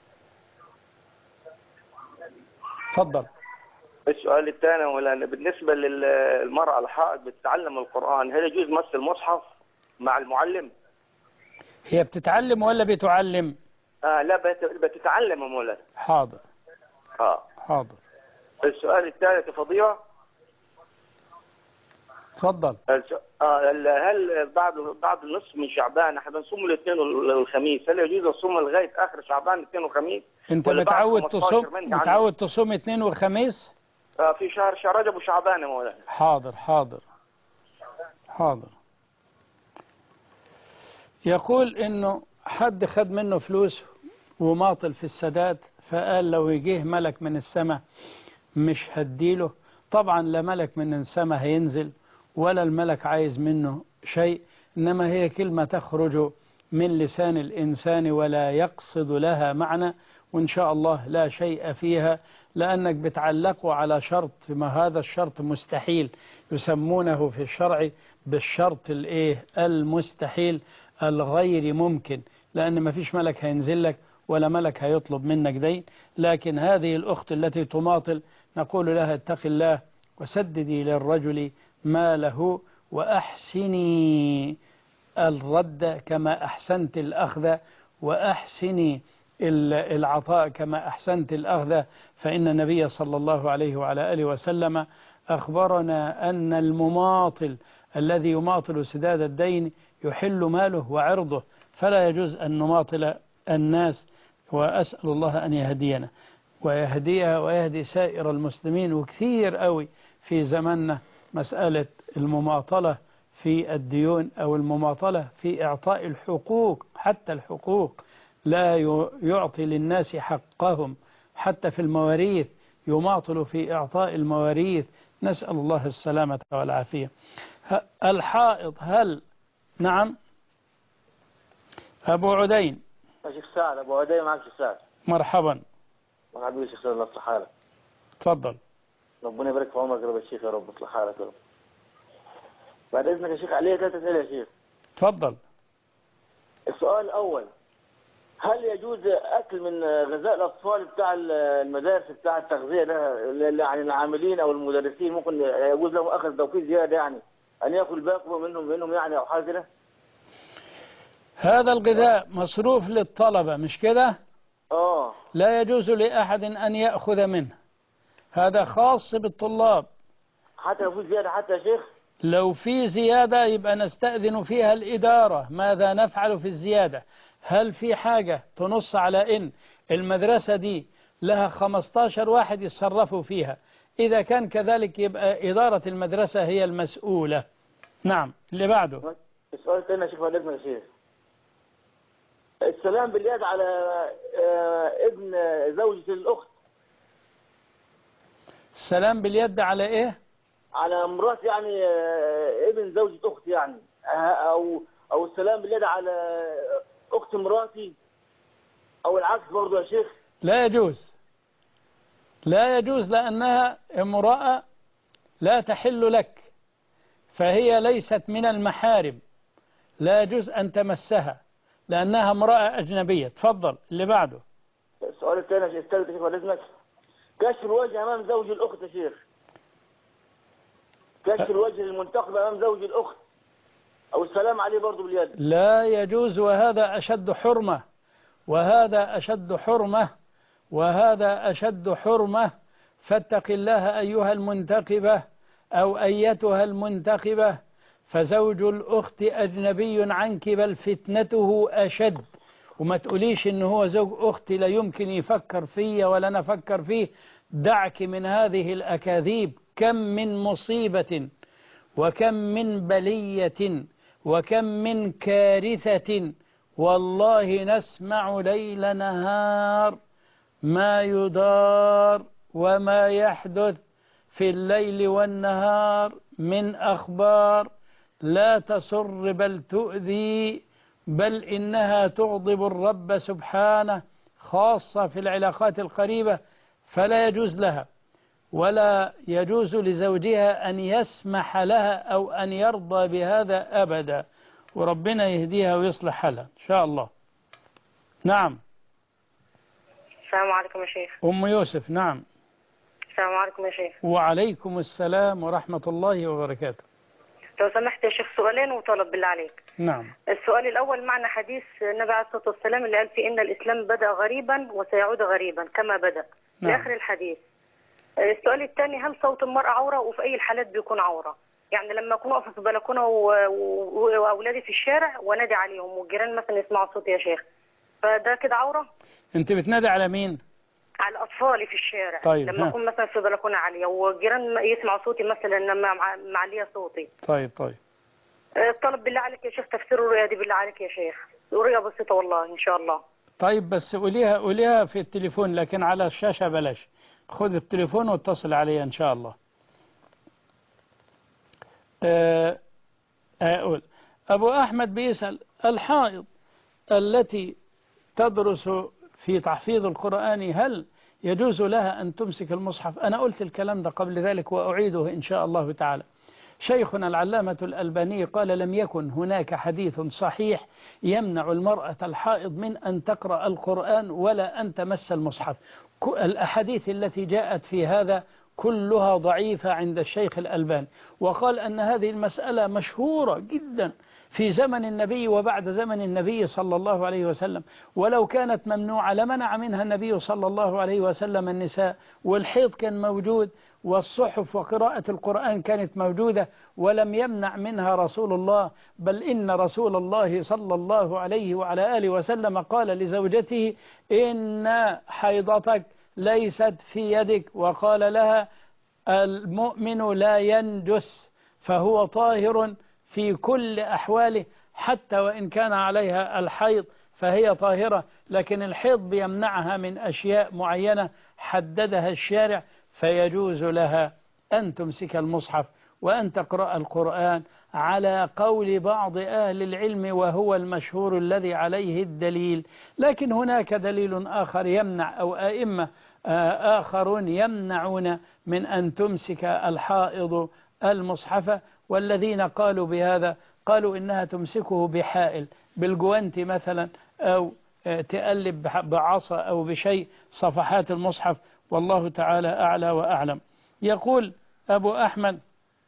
اتفضل السؤال الثاني يا مولانا بالنسبه للمراه الحائض بتتعلم القران هل يجوز مس المصحف مع المعلم؟ هي بتتعلم ولا بتعلم آه لا بت- بتتعلم يا مولانا حاضر اه حاضر السؤال الثالث يا فضيله اتفضل الس- آه ال- هل بعد بعد النصف من شعبان احنا بنصوم الاثنين والخميس هل يجوز الصوم لغايه اخر شعبان الاثنين والخميس؟ انت ولا بعد متعود 15 تصوم من عنه؟ متعود تصوم اثنين وخميس آه في شهر شهر رجب وشعبان يا مولانا حاضر حاضر حاضر يقول انه حد خد منه فلوس وماطل في السداد فقال لو يجيه ملك من السماء مش هديله طبعا لا ملك من السماء هينزل ولا الملك عايز منه شيء إنما هي كلمة تخرج من لسان الإنسان ولا يقصد لها معنى وإن شاء الله لا شيء فيها لأنك بتعلقه على شرط ما هذا الشرط مستحيل يسمونه في الشرع بالشرط الإيه المستحيل الغير ممكن لأن ما فيش ملك هينزل لك ولا ملك هيطلب منك دين لكن هذه الأخت التي تماطل نقول لها اتق الله وسددي للرجل ماله وأحسني الرد كما أحسنت الأخذ وأحسني العطاء كما أحسنت الأخذ فإن النبي صلى الله عليه وعلى آله وسلم أخبرنا أن المماطل الذي يماطل سداد الدين يحل ماله وعرضه فلا يجوز أن نماطل الناس وأسأل الله أن يهدينا ويهديها ويهدي سائر المسلمين وكثير قوي في زماننا مسألة المماطلة في الديون أو المماطلة في إعطاء الحقوق حتى الحقوق لا يعطي للناس حقهم حتى في المواريث يماطل في إعطاء المواريث نسأل الله السلامة والعافية الحائض هل نعم أبو عدين يا شيخ سعد ابو عدي معك شيخ سعد مرحبا مرحبا بك شيخ سعد الله يصلح حالك تفضل ربنا يبارك في عمرك يا رب الشيخ يا رب يصلح حالك يا رب بعد اذنك يا شيخ علي ثلاث اسئله يا شيخ تفضل السؤال الاول هل يجوز اكل من غذاء الاطفال بتاع المدارس بتاع التغذيه ده يعني العاملين او المدرسين ممكن يجوز لهم اخذ توقيت زياده يعني ان ياكل باقي منهم منهم يعني او حاجه كده هذا الغذاء مصروف للطلبة مش كده اه لا يجوز لأحد أن يأخذ منه هذا خاص بالطلاب حتى لو في زياده حتى يا شيخ لو في زيادة يبقى نستأذن فيها الإدارة ماذا نفعل في الزيادة هل في حاجة تنص على إن المدرسة دي لها 15 واحد يتصرفوا فيها إذا كان كذلك يبقى إدارة المدرسة هي المسؤولة نعم اللي بعده السؤال الثاني يا شيخ ولدنا يا شيخ السلام باليد على آه، ابن زوجة الأخت السلام باليد على إيه على مرات يعني آه، ابن زوجة أختي يعني آه، أو أو السلام باليد على أخت مراتي أو العكس برضه يا شيخ لا يجوز لا يجوز لأنها امرأة لا تحل لك فهي ليست من المحارم لا يجوز أن تمسها لأنها امرأة أجنبية تفضل اللي بعده السؤال الثاني يا شيخ الثالث يا شيخ ولازمك كشف الوجه أمام زوج الأخت يا شيخ كشف الوجه المنتقب أمام زوج الأخت أو السلام عليه برضه باليد لا يجوز وهذا أشد حرمة وهذا أشد حرمة وهذا أشد حرمة فاتق الله أيها المنتقبة أو أيتها المنتقبة فزوج الأخت أجنبي عنك بل فتنته أشد وما تقوليش إن هو زوج أختي لا يمكن يفكر فيا ولا أنا أفكر فيه دعك من هذه الأكاذيب كم من مصيبة وكم من بلية وكم من كارثة والله نسمع ليل نهار ما يدار وما يحدث في الليل والنهار من أخبار لا تسر بل تؤذي بل إنها تغضب الرب سبحانه خاصة في العلاقات القريبة فلا يجوز لها ولا يجوز لزوجها أن يسمح لها أو أن يرضى بهذا أبدا وربنا يهديها ويصلح حالها إن شاء الله نعم السلام عليكم يا شيخ أم يوسف نعم السلام عليكم يا شيخ وعليكم السلام ورحمة الله وبركاته لو سمحت يا شيخ سؤالين وطلب بالله عليك نعم السؤال الأول معنى حديث النبي عليه الصلاة والسلام اللي قال فيه إن الإسلام بدأ غريبا وسيعود غريبا كما بدأ نعم. لآخر الحديث السؤال الثاني هل صوت المرأة عورة وفي أي الحالات بيكون عورة يعني لما أكون واقفة في البلكونة و- و- وأولادي في الشارع وأنادي عليهم والجيران مثلا يسمعوا صوتي يا شيخ فده كده عورة أنت بتنادي على مين على أطفالي في الشارع طيب، لما ها. أكون مثلا في بلكونة عالية والجيران يسمعوا صوتي مثلا لما مع- معلية صوتي طيب طيب الطلب بالله عليك يا شيخ تفسير الرؤيا دي بالله عليك يا شيخ رؤيا بسيطة والله إن شاء الله طيب بس قوليها قوليها في التليفون لكن على الشاشة بلاش خذ التليفون واتصل علي إن شاء الله آه، أقول أبو أحمد بيسأل الحائض التي تدرس في تحفيظ القرآن هل يجوز لها أن تمسك المصحف أنا قلت الكلام ده قبل ذلك وأعيده إن شاء الله تعالى شيخنا العلامة الألباني قال لم يكن هناك حديث صحيح يمنع المرأة الحائض من أن تقرأ القرآن ولا أن تمس المصحف ك- الأحاديث التي جاءت في هذا كلها ضعيفة عند الشيخ الألباني وقال أن هذه المسألة مشهورة جدا في زمن النبي وبعد زمن النبي صلى الله عليه وسلم ولو كانت ممنوعة لمنع منها النبي صلى الله عليه وسلم النساء والحيض كان موجود والصحف وقراءة القرآن كانت موجودة ولم يمنع منها رسول الله بل إن رسول الله صلى الله عليه وعلى آله وسلم قال لزوجته إن حيضتك ليست في يدك وقال لها المؤمن لا ينجس فهو طاهر في كل أحواله حتى وإن كان عليها الحيض فهي طاهرة لكن الحيض بيمنعها من أشياء معينة حددها الشارع فيجوز لها أن تمسك المصحف وأن تقرأ القرآن على قول بعض أهل العلم وهو المشهور الذي عليه الدليل لكن هناك دليل آخر يمنع أو أئمة آه، آخرون يمنعون من أن تمسك الحائض المصحف والذين قالوا بهذا قالوا إنها تمسكه بحائل بالجوانت مثلا أو آه، تقلب بح- بعصا أو بشيء صفحات المصحف والله تعالى أعلى وأعلم يقول أبو أحمد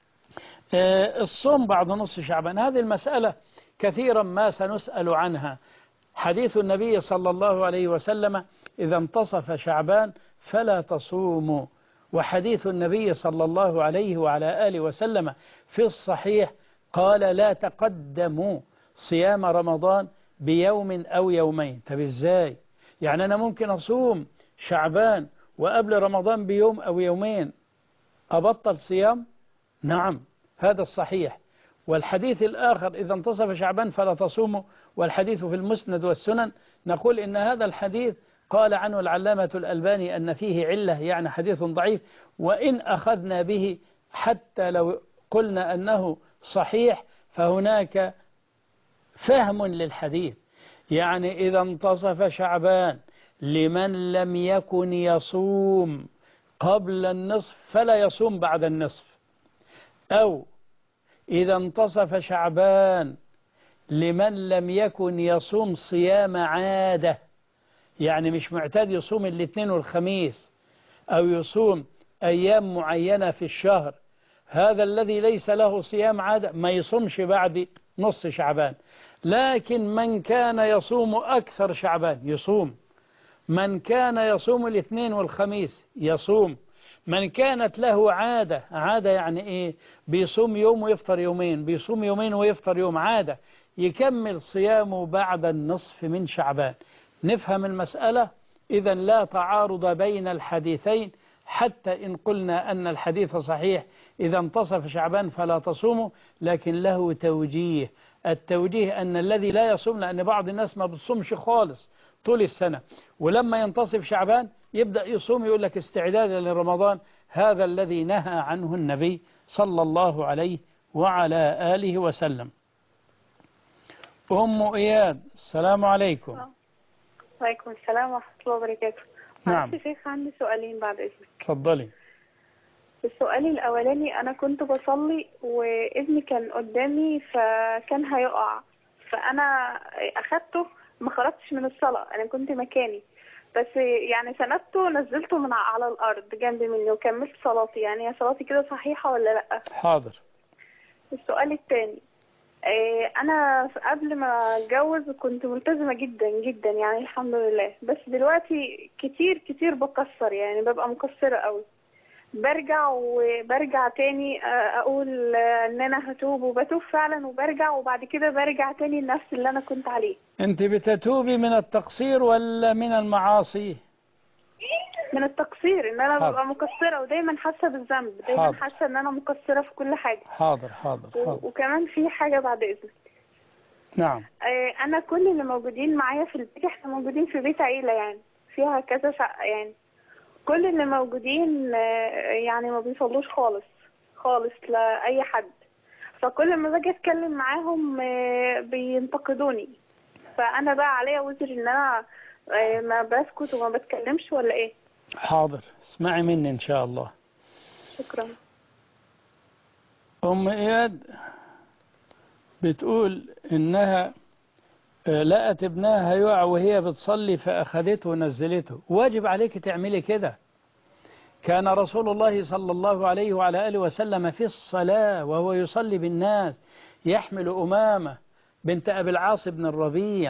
آه، الصوم بعد نصف شعبان هذه المسألة كثيرا ما سنسأل عنها حديث النبي صلى الله عليه وسلم إذا انتصف شعبان فلا تصوموا وحديث النبي صلى الله عليه وعلى آله وسلم في الصحيح قال لا تقدموا صيام رمضان بيوم أو يومين طب إزاي يعني أنا ممكن أصوم شعبان وقبل رمضان بيوم أو يومين أبطل صيام نعم هذا الصحيح والحديث الآخر إذا انتصف شعبان فلا تصوموا والحديث في المسند والسنن نقول إن هذا الحديث قال عنه العلامة الألباني أن فيه علة يعني حديث ضعيف وإن أخذنا به حتى لو قلنا أنه صحيح فهناك فهم للحديث يعني إذا انتصف شعبان لمن لم يكن يصوم قبل النصف فلا يصوم بعد النصف أو إذا انتصف شعبان لمن لم يكن يصوم صيام عادة يعني مش معتاد يصوم الاثنين والخميس أو يصوم أيام معينة في الشهر هذا الذي ليس له صيام عادة ما يصومش بعد نص شعبان لكن من كان يصوم أكثر شعبان يصوم من كان يصوم الاثنين والخميس يصوم من كانت له عادة عادة يعني إيه بيصوم يوم ويفطر يومين بيصوم يومين ويفطر يوم عادة يكمل صيامه بعد النصف من شعبان نفهم المسألة إذا لا تعارض بين الحديثين حتى إن قلنا أن الحديث صحيح إذا انتصف شعبان فلا تصوموا لكن له توجيه التوجيه أن الذي لا يصوم لأن بعض الناس ما بتصومش خالص طول السنة ولما ينتصف شعبان يبدأ يصوم يقول لك استعدادا لرمضان هذا الذي نهى عنه النبي صلى الله عليه وعلى آله وسلم أم إياد السلام عليكم وعليكم السلام ورحمة الله وبركاته نعم. معلش يا شيخ عندي سؤالين بعد إذنك تفضلي السؤال الأولاني أنا كنت بصلي وابني كان قدامي فكان هيقع فأنا أخدته ما خرجتش من الصلاة أنا كنت مكاني بس يعني سندته نزلته من على الأرض جنب مني وكملت صلاتي يعني هي صلاتي كده صحيحة ولا لأ حاضر السؤال التاني آه، انا قبل ما اتجوز كنت ملتزمه جدا جدا يعني الحمد لله بس دلوقتي كتير كتير بكسر يعني ببقى مقصره قوي برجع وبرجع تاني آه، اقول آه، ان انا هتوب وبتوب فعلا وبرجع وبعد كده برجع تاني لنفس اللي انا كنت عليه أنت بتتوبي من التقصير ولا من المعاصي من التقصير ان انا حاضر. ببقى مقصره ودايما حاسه بالذنب دايما حاضر. حاسه ان انا مقصره في كل حاجه حاضر حاضر و- حاضر وكمان في حاجه بعد اذنك نعم آه، انا كل اللي موجودين معايا في البيت احنا موجودين في بيت عيله يعني فيها كذا شقه يعني كل اللي موجودين آه، يعني ما بيصلوش خالص خالص لاي حد فكل ما باجي اتكلم معاهم آه، بينتقدوني فانا بقى عليا وزر ان انا آه، ما بسكت وما بتكلمش ولا ايه حاضر اسمعي مني إن شاء الله شكرا أم إياد بتقول إنها آه، لقت ابنها هيقع وهي بتصلي فأخذته ونزلته واجب عليك تعملي كده كان رسول الله صلى الله عليه وعلى آله وسلم في الصلاة وهو يصلي بالناس يحمل أمامة بنت أبي العاص بن الربيع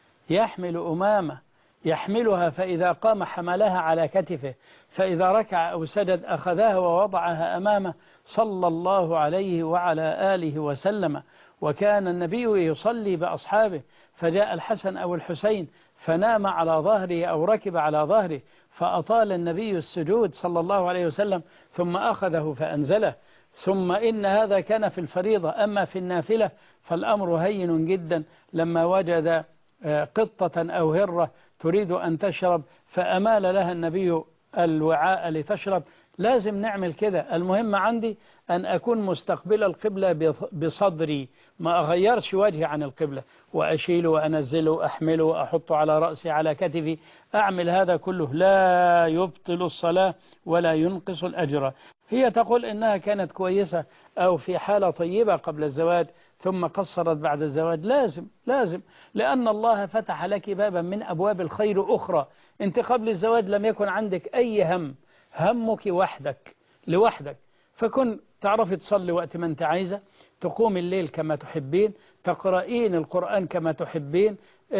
يحمل أمامة يحملها فإذا قام حملها على كتفه فإذا ركع أو سجد أخذها ووضعها أمامه صلى الله عليه وعلى آله وسلم وكان النبي يصلي بأصحابه فجاء الحسن أو الحسين فنام على ظهره أو ركب على ظهره فأطال النبي السجود صلى الله عليه وسلم ثم أخذه فأنزله ثم إن هذا كان في الفريضة أما في النافلة فالأمر هين جدا لما وجد آه، قطة أو هرة تريد أن تشرب فأمال لها النبي الوعاء لتشرب لازم نعمل كده المهم عندي أن أكون مستقبل القبلة بص- بصدري ما أغيرش وجهي عن القبلة وأشيله وأنزله وأحمله وأحطه على رأسي على كتفي أعمل هذا كله لا يبطل الصلاة ولا ينقص الأجر هي تقول إنها كانت كويسة أو في حالة طيبة قبل الزواج ثم قصرت بعد الزواج لازم لازم لأن الله فتح لك بابا من أبواب الخير أخرى أنت قبل الزواج لم يكن عندك أي هم همك وحدك لوحدك فكن تعرفي تصلي وقت ما أنت عايزة تقوم الليل كما تحبين تقرأين القرآن كما تحبين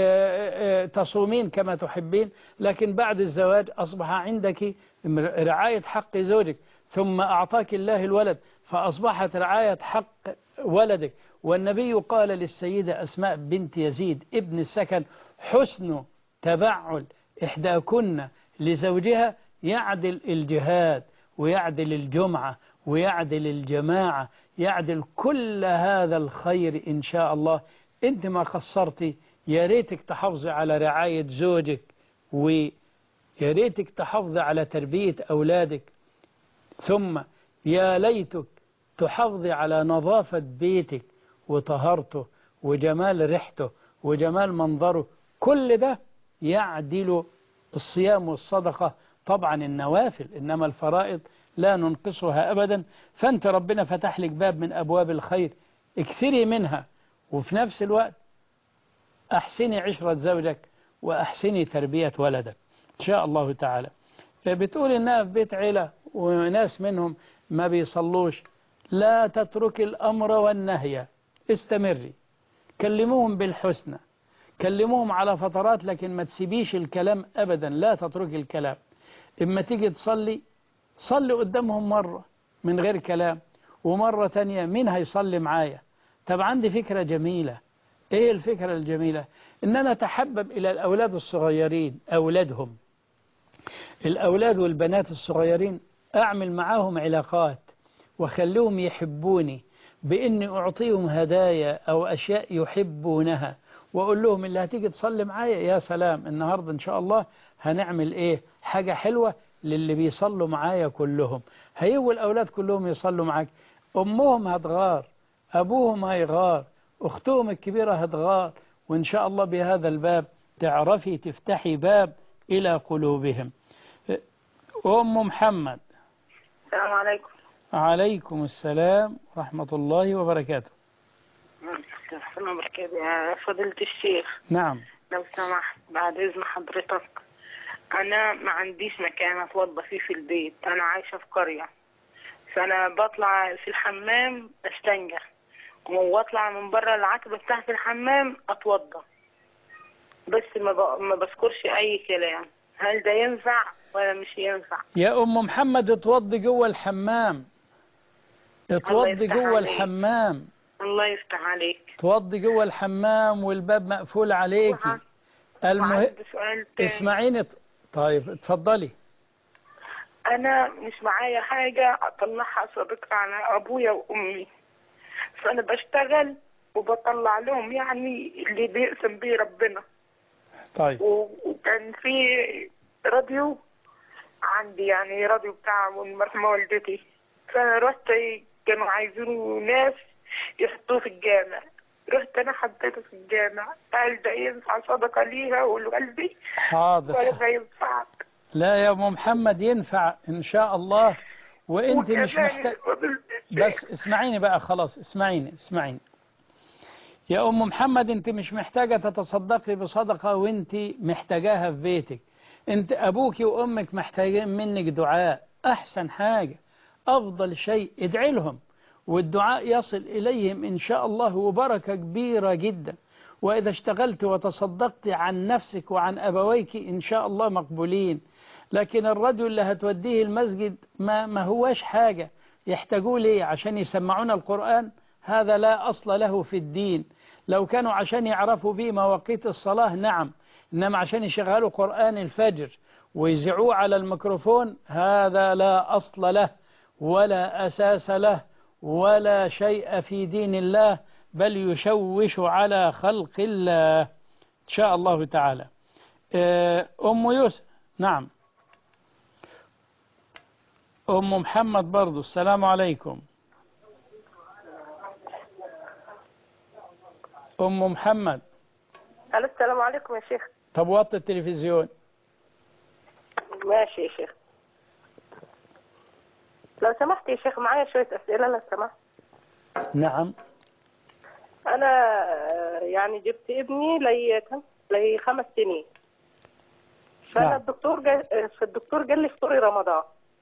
آه، آه، تصومين كما تحبين لكن بعد الزواج أصبح عندك رعاية حق زوجك ثم أعطاك الله الولد فأصبحت رعاية حق ولدك والنبي قال للسيدة أسماء بنت يزيد ابن السكن حسن تبعل إحداكن لزوجها يعدل الجهاد ويعدل الجمعة ويعدل الجماعة يعدل كل هذا الخير إن شاء الله أنت ما قصرتي يا ريتك تحافظي على رعاية زوجك ويا ريتك تحافظي على تربية أولادك ثم يا ليتك تحافظي على نظافة بيتك وطهارته وجمال ريحته وجمال منظره كل ده يعدل الصيام والصدقة طبعا النوافل إنما الفرائض لا ننقصها أبدا فأنت ربنا فتح لك باب من أبواب الخير اكثري منها وفي نفس الوقت أحسني عشرة زوجك وأحسني تربية ولدك إن شاء الله تعالى بتقول إنها في بيت عيلة وناس منهم ما بيصلوش لا تترك الأمر والنهي استمري كلموهم بالحسنى كلموهم على فترات لكن ما تسيبيش الكلام أبدا لا تترك الكلام إما تيجي تصلي صلي قدامهم مرة من غير كلام ومرة تانية مين هيصلي معايا طب عندي فكرة جميلة ايه الفكرة الجميلة ان انا اتحبب الى الاولاد الصغيرين اولادهم الاولاد والبنات الصغيرين اعمل معاهم علاقات وخليهم يحبوني باني اعطيهم هدايا او اشياء يحبونها واقول لهم اللي هتيجي تصلي معايا يا سلام النهارده ان شاء الله هنعمل ايه حاجة حلوة للي بيصلوا معايا كلهم هيجوا الاولاد كلهم يصلوا معاك امهم هتغار ابوهم هيغار اختهم الكبيرة هتغار وان شاء الله بهذا الباب تعرفي تفتحي باب الى قلوبهم ام محمد السلام عليكم عليكم السلام ورحمة الله وبركاته السلام وبركاته يا فضيلة الشيخ نعم لو سمحت بعد إذن حضرتك أنا ما عنديش مكان أتوضى فيه في البيت أنا عايشة في قرية فأنا بطلع في الحمام أستنجى واطلع من بره العتبة بتاعت الحمام أتوضى بس ما, ب... ما بذكرش أي كلام هل ده ينفع ولا مش ينفع يا أم محمد اتوضي جوه الحمام اتوضي يفتح جوه عليك. الحمام الله يفتح عليك توضي جوه الحمام والباب مقفول عليكي المهم وعندي سؤال تاني اسمعيني طيب اتفضلي انا مش معايا حاجة اطلعها صدقة على ابويا وامي فانا بشتغل وبطلع لهم يعني اللي بيقسم بيه ربنا طيب و- وكان في راديو عندي يعني راديو بتاع المرحومة والدتي فانا رحت كانوا عايزينه ناس يحطوه في الجامع رحت انا حطيته في الجامع قال ده ينفع صدقة ليها ولوالدي حاضر ولا ده ينفع لا يا ام محمد ينفع ان شاء الله وانت مش وكمان محتاج بس اسمعيني بقى خلاص اسمعيني اسمعيني يا ام محمد انت مش محتاجة تتصدقي بصدقة وانت محتاجاها في بيتك انت ابوك وامك محتاجين منك دعاء احسن حاجة افضل شيء ادعي لهم والدعاء يصل اليهم ان شاء الله وبركة كبيرة جدا واذا اشتغلت وتصدقت عن نفسك وعن ابويك ان شاء الله مقبولين لكن الرجل اللي هتوديه المسجد ما, ما هواش حاجة يحتاجوه ليه عشان يسمعون القرآن هذا لا أصل له في الدين لو كانوا عشان يعرفوا به مواقيت الصلاة نعم إنما عشان يشغلوا قرآن الفجر ويزعوه على الميكروفون هذا لا أصل له ولا أساس له ولا شيء في دين الله بل يشوش على خلق الله إن شاء الله تعالى آه، أم يوسف نعم أم محمد برضو السلام عليكم أم محمد الو السلام عليكم يا شيخ طب وطي التلفزيون ماشي يا شيخ لو سمحت يا شيخ معايا شوية أسئلة لو سمحت نعم أنا آه، يعني جبت ابني لي كم لي خمس سنين فأنا نعم. الدكتور جا... فالدكتور قال لي افطري رمضان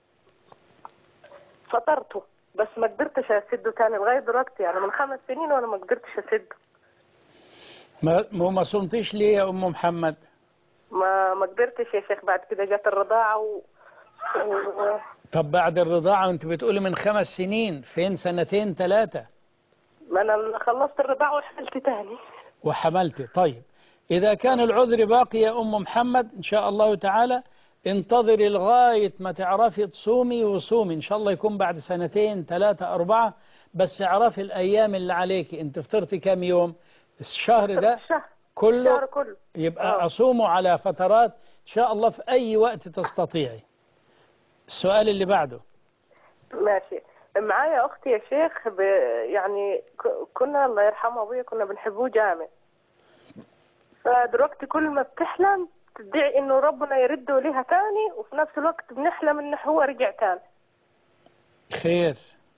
فطرته بس ما قدرتش أسده تاني لغاية دلوقتي يعني من خمس سنين وأنا ما قدرتش أسده ما ما ما صمتيش ليه يا أم محمد ما ما قدرتش يا شيخ بعد كده جت الرضاعة و... و... طب بعد الرضاعة وانت بتقولي من خمس سنين فين سنتين ثلاثة ما أنا خلصت الرضاعة وحملت تاني وحملت طيب إذا كان العذر باقي يا أم محمد إن شاء الله تعالى انتظري لغاية ما تعرفي تصومي وصومي إن شاء الله يكون بعد سنتين ثلاثة أربعة بس اعرفي الأيام اللي عليك أنت فطرتي كام يوم الشهر ده كله الشهر كله يبقى أصومه على فترات إن شاء الله في أي وقت تستطيعي السؤال اللي بعده ماشي معايا اختي يا شيخ ب... يعني ك... كنا الله يرحمه ابويا كنا بنحبوه جامد فدلوقتي كل ما بتحلم تدعي انه ربنا يرده ليها تاني وفي نفس الوقت بنحلم انه هو رجع تاني خير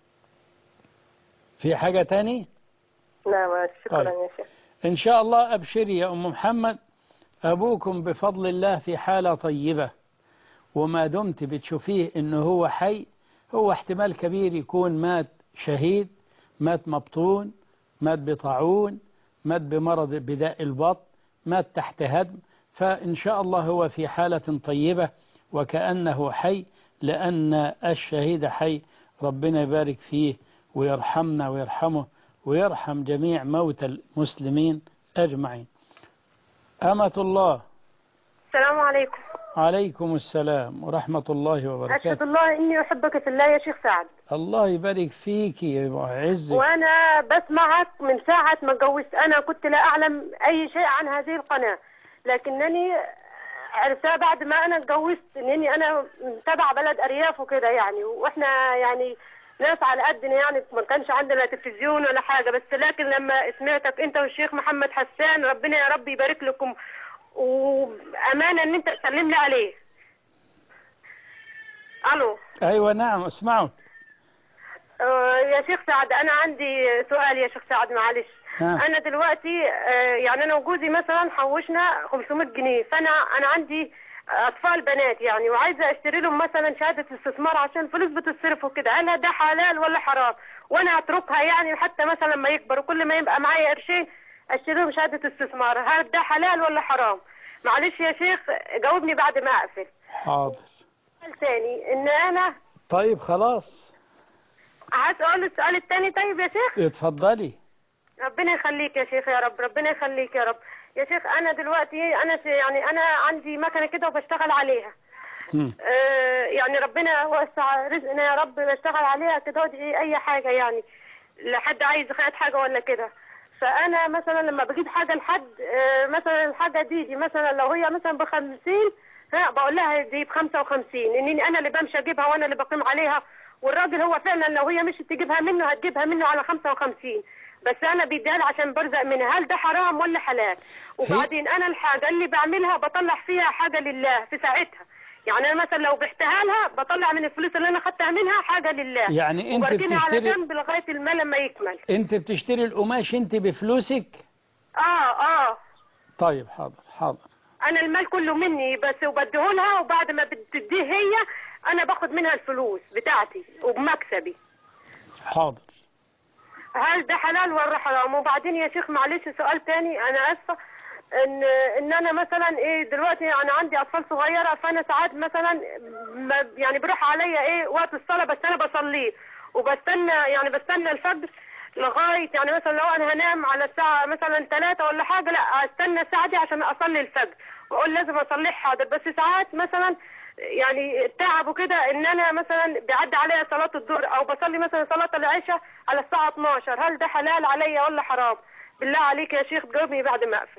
في حاجة تاني نعم شكرا طيب. يا شيخ إن شاء الله أبشري يا أم محمد أبوكم بفضل الله في حالة طيبة وما دمت بتشوفيه إنه هو حي هو احتمال كبير يكون مات شهيد مات مبطون مات بطاعون مات بمرض بداء البطن مات تحت هدم فإن شاء الله هو في حالة طيبة وكأنه حي لأن الشهيد حي ربنا يبارك فيه ويرحمنا ويرحمه ويرحم جميع موتى المسلمين أجمعين أمة الله السلام عليكم عليكم السلام ورحمة الله أشهد وبركاته الله إني أحبك في الله يا شيخ سعد الله يبارك فيك يا عزك وأنا بسمعك من ساعة ما اتجوزت أنا كنت لا أعلم أي شيء عن هذه القناة لكنني عرفتها بعد ما أنا اتجوزت إنني أنا تبع بلد أرياف وكده يعني وإحنا يعني ناس على قدنا يعني ما كانش عندنا تلفزيون ولا حاجة بس لكن لما سمعتك أنت والشيخ محمد حسان ربنا يا رب يبارك لكم وأمانة إن أنت تسلم لي عليه ألو أيوة نعم اسمعوا آه، يا شيخ سعد انا عندي سؤال يا شيخ سعد معلش ها. انا دلوقتي آه، يعني انا وجوزي مثلا حوشنا 500 جنيه فانا انا عندي اطفال بنات يعني وعايزه اشتري لهم مثلا شهاده استثمار عشان فلوس بتصرف وكده هل ده حلال ولا حرام وانا اتركها يعني حتى مثلا لما يكبروا كل ما يبقى معايا قرشين اشتري لهم شهاده استثمار هل ده حلال ولا حرام معلش يا شيخ جاوبني بعد ما اقفل حاضر سؤال تاني ان انا طيب خلاص عايز اقول السؤال التاني طيب يا شيخ اتفضلي ربنا يخليك يا شيخ يا رب ربنا يخليك يا رب يا شيخ انا دلوقتي انا ش- يعني انا عندي مكنه كده وبشتغل عليها آه يعني ربنا وسع رزقنا يا رب بشتغل عليها كده ودي اي حاجه يعني لحد عايز يخيط حاجه ولا كده فانا مثلا لما بجيب حاجه لحد آه مثلا الحاجه دي دي مثلا لو هي مثلا ب 50 ها بقول لها دي ب 55 اني انا اللي بمشي اجيبها وانا اللي بقيم عليها والراجل هو فعلا لو هي مش تجيبها منه هتجيبها منه على 55 بس انا بيديها لها عشان برزق منها هل ده حرام ولا حلال وبعدين انا الحاجه اللي بعملها بطلع فيها حاجه لله في ساعتها يعني انا مثلا لو بعتها لها بطلع من الفلوس اللي انا خدتها منها حاجه لله يعني أنت وبركنها على بتشتري- جنب لغايه المال لما يكمل انت بتشتري القماش انت بفلوسك اه اه طيب حاضر حاضر انا المال كله مني بس وبديه لها وبعد ما بتديه هي انا باخد منها الفلوس بتاعتي وبمكسبي حاضر هل ده حلال ولا حرام وبعدين يا شيخ معلش سؤال تاني انا اسفه ان ان انا مثلا ايه دلوقتي انا عندي اطفال صغيره فانا ساعات مثلا ما يعني بروح عليا ايه وقت الصلاه بس انا بصليه وبستنى يعني بستنى الفجر لغايه يعني مثلا لو انا هنام على الساعه مثلا ثلاثة ولا حاجه لا استنى الساعه دي عشان اصلي الفجر واقول لازم اصليه حاضر بس ساعات مثلا يعني تعب وكده ان انا مثلا بيعدي عليا صلاه الظهر او بصلي مثلا صلاه العشاء على الساعه 12 هل ده حلال عليا ولا حرام بالله عليك يا شيخ جاوبني بعد ما اقفل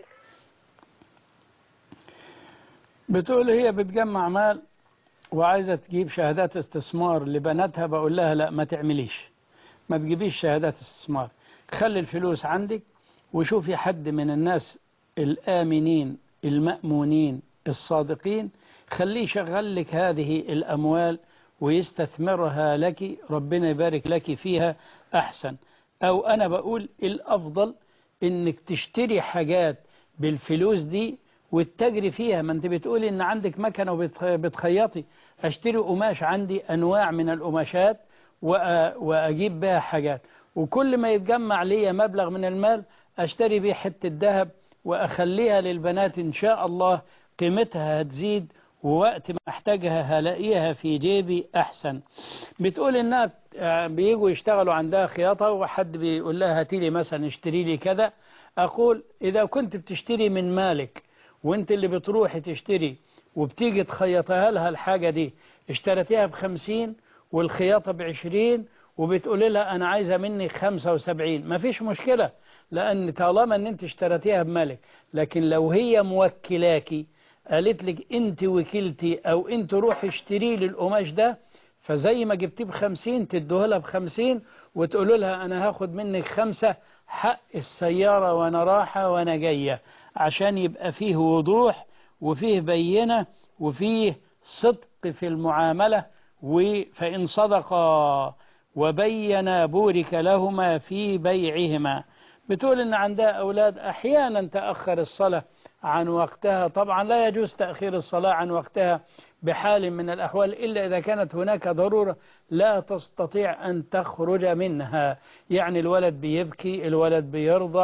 بتقول هي بتجمع مال وعايزة تجيب شهادات استثمار لبناتها بقول لها لا ما تعمليش ما تجيبيش شهادات استثمار خلي الفلوس عندك وشوفي حد من الناس الآمنين المأمونين الصادقين خليه يشغل لك هذه الأموال ويستثمرها لك ربنا يبارك لك فيها أحسن أو أنا بقول الأفضل إنك تشتري حاجات بالفلوس دي وتجري فيها ما انت بتقولي ان عندك مكنه وبتخيطي اشتري قماش عندي انواع من القماشات وأ- واجيب بها حاجات وكل ما يتجمع لي مبلغ من المال اشتري بيه حته ذهب واخليها للبنات ان شاء الله قيمتها هتزيد ووقت ما احتاجها هلاقيها في جيبي احسن بتقول انها آه، بيجوا يشتغلوا عندها خياطه وحد بيقول لها هاتي لي مثلا اشتري لي كذا اقول اذا كنت بتشتري من مالك وانت اللي بتروحي تشتري وبتيجي تخيطها لها الحاجة دي اشتريتيها بخمسين والخياطة بعشرين وبتقولي لها أنا عايزة مني خمسة وسبعين ما فيش مشكلة لأن طالما أن أنت اشتريتيها بمالك لكن لو هي موكلاكي قالت لك أنت وكيلتي أو أنت روحي اشتري لي القماش ده فزي ما جبتيه بخمسين تدوه لها بخمسين وتقولوا لها أنا هاخد منك خمسة حق السيارة وأنا رايحة وأنا جاية عشان يبقى فيه وضوح وفيه بينة وفيه صدق في المعاملة و- فإن صدقا وبينا بورك لهما في بيعهما بتقول إن عندها أولاد أحيانا تأخر الصلاة عن وقتها طبعا لا يجوز تأخير الصلاة عن وقتها بحال من الأحوال إلا إذا كانت هناك ضرورة لا تستطيع أن تخرج منها يعني الولد بيبكي الولد بيرضع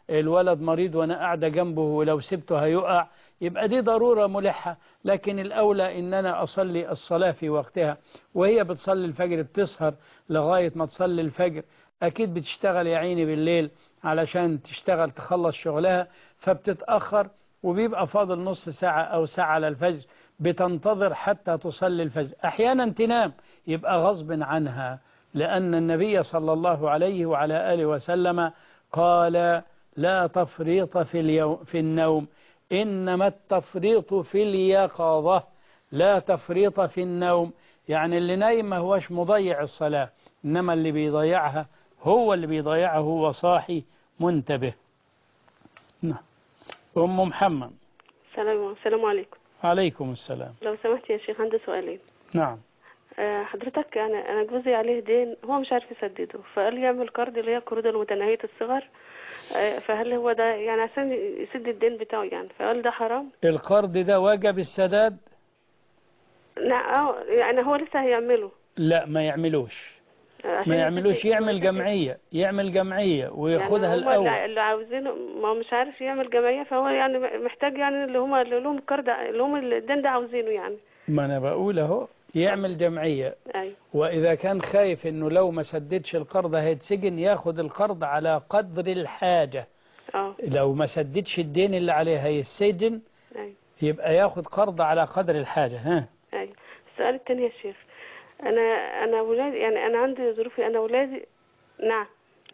الولد مريض وأنا قاعدة جنبه ولو سبته هيقع يبقى دي ضرورة ملحة لكن الأولى إن أنا أصلي الصلاة في وقتها وهي بتصلي الفجر بتسهر لغاية ما تصلي الفجر أكيد بتشتغل يا عيني بالليل علشان تشتغل تخلص شغلها فبتتأخر وبيبقى فاضل نص ساعة أو ساعة على الفجر بتنتظر حتى تصلي الفجر أحيانا تنام يبقى غصب عنها لأن النبي صلى الله عليه وعلى آله وسلم قال لا تفريط في, اليوم في النوم إنما التفريط في اليقظة لا تفريط في النوم يعني اللي نايم ما هوش مضيع الصلاة إنما اللي بيضيعها هو اللي بيضيعها هو صاحي منتبه نعم أم محمد السلام السلام عليكم عليكم السلام لو سمحت يا شيخ عندي سؤالين نعم آه، حضرتك انا انا جوزي عليه دين هو مش عارف يسدده فقال لي يعمل قرض اللي هي القروض المتناهيه الصغر آه، فهل هو ده يعني عشان يسد الدين بتاعه يعني فقال ده حرام القرض ده واجب السداد لا اه يعني هو لسه هيعمله لا ما يعملوش عشان ما يسد- يعملوش يعمل يسد- جمعية يعمل جمعية وياخدها يعني هم الأول اللي- اللي عاوزينه ما هو مش عارف يعمل جمعيه فهو يعني محتاج يعني اللي هم اللي لهم القرض اللي هم الدين ده عاوزينه يعني ما أنا بقول أهو يعمل جمعية ايوه وإذا كان خايف إنه لو ما سددش القرض هيتسجن ياخد القرض على قدر الحاجة اه لو ما سددش الدين اللي عليه هيتسجن ايوه يبقى ياخد قرض على قدر الحاجة ها ايوه السؤال التاني يا شيخ انا انا ولادي يعني انا عندي ظروفي انا ولادي نعم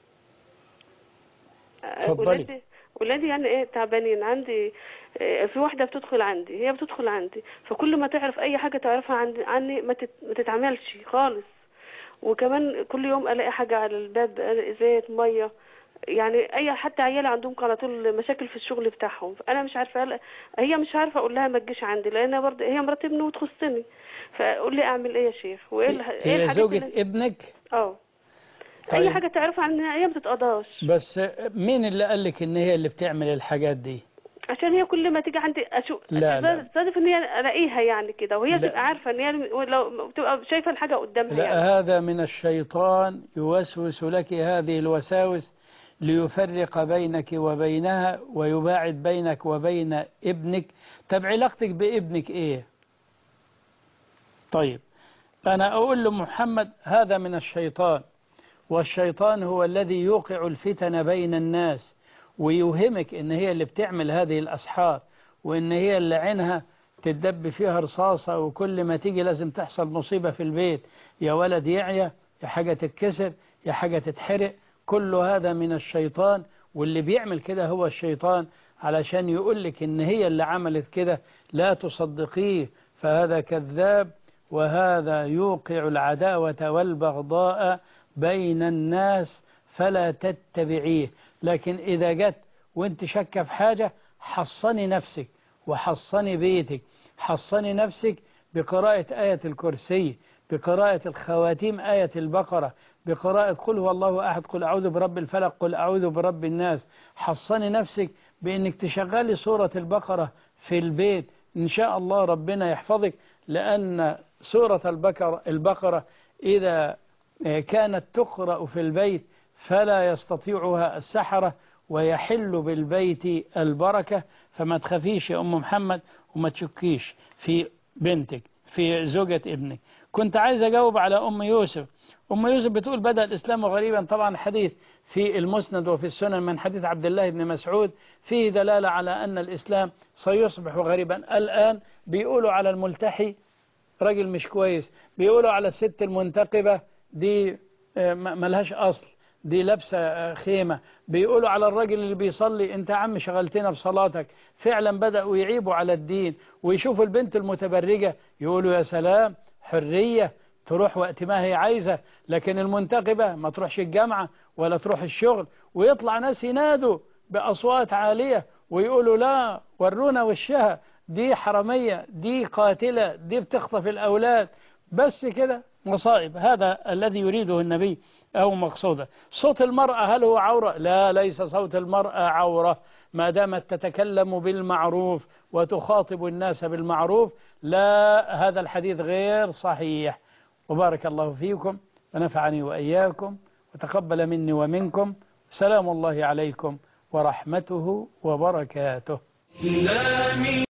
آه، اتفضلي. ولادي ولادي يعني ايه تعبانين عندي آه، في واحده بتدخل عندي هي بتدخل عندي فكل ما تعرف اي حاجه تعرفها عندي عني ما تت- ما تتعملش خالص وكمان كل يوم الاقي حاجه على الباب ألاقي زيت ميه يعني اي حتى عيالي عندهم على طول مشاكل في الشغل بتاعهم انا مش عارفه هل- هي مش عارفه اقول لها ما تجيش عندي لان برضه هي مرات ابني وتخصني فقول لي اعمل ايه يا شيخ وايه الح- ايه هي الحاجات زوجة اللي- ابنك اه طيب. اي حاجه تعرفها عنها هي ما بتتقضاش بس مين اللي قال لك إن هي اللي بتعمل الحاجات دي عشان هي كل ما تيجي عندي اشوف لا، لا. تصادف ان هي الاقيها يعني كده وهي لا. تبقى عارفه ان هي لو تبقى شايفه الحاجه قدامها لا يعني هذا من الشيطان يوسوس لك هذه الوساوس ليفرق بينك وبينها ويباعد بينك وبين ابنك طب علاقتك بابنك ايه طيب أنا أقول لمحمد هذا من الشيطان والشيطان هو الذي يوقع الفتن بين الناس ويوهمك إن هي اللي بتعمل هذه الأسحار وإن هي اللي عينها تدب فيها رصاصة وكل ما تيجي لازم تحصل مصيبة في البيت يا ولد يعيا يا حاجة تتكسر يا حاجة تتحرق كل هذا من الشيطان واللي بيعمل كده هو الشيطان علشان يقولك إن هي اللي عملت كده لا تصدقيه فهذا كذاب وهذا يوقع العداوة والبغضاء بين الناس فلا تتبعيه لكن إذا جت وانت شك في حاجة حصني نفسك وحصني بيتك حصني نفسك بقراءة آية الكرسي بقراءة الخواتيم آية البقرة بقراءة قل هو الله أحد قل أعوذ برب الفلق قل أعوذ برب الناس حصني نفسك بأنك تشغلي سورة البقرة في البيت إن شاء الله ربنا يحفظك لأن سورة البقرة, البقرة إذا كانت تقرأ في البيت فلا يستطيعها السحرة ويحل بالبيت البركة فما تخافيش يا أم محمد وما تشكيش في بنتك في زوجة ابنك كنت عايز أجاوب على أم يوسف أم يوسف بتقول بدأ الإسلام غريبا طبعا حديث في المسند وفي السنن من حديث عبد الله بن مسعود فيه دلالة على أن الإسلام سيصبح غريبا الآن بيقولوا على الملتحي راجل مش كويس بيقولوا على الست المنتقبة دي ملهاش أصل دي لابسة خيمة بيقولوا على الراجل اللي بيصلي انت يا عم شغلتنا بصلاتك فعلا بدأوا يعيبوا على الدين ويشوفوا البنت المتبرجة يقولوا يا سلام حرية تروح وقت ما هي عايزة لكن المنتقبة ما تروحش الجامعة ولا تروح الشغل ويطلع ناس ينادوا بأصوات عالية ويقولوا لا ورونا وشها دي حرامية دي قاتلة دي بتخطف الأولاد بس كده مصائب هذا الذي يريده النبي أو مقصوده صوت المرأة هل هو عورة لا ليس صوت المرأة عورة ما دامت تتكلم بالمعروف وتخاطب الناس بالمعروف لا هذا الحديث غير صحيح وبارك الله فيكم ونفعني وإياكم وتقبل مني ومنكم سلام الله عليكم ورحمته وبركاته إسلامي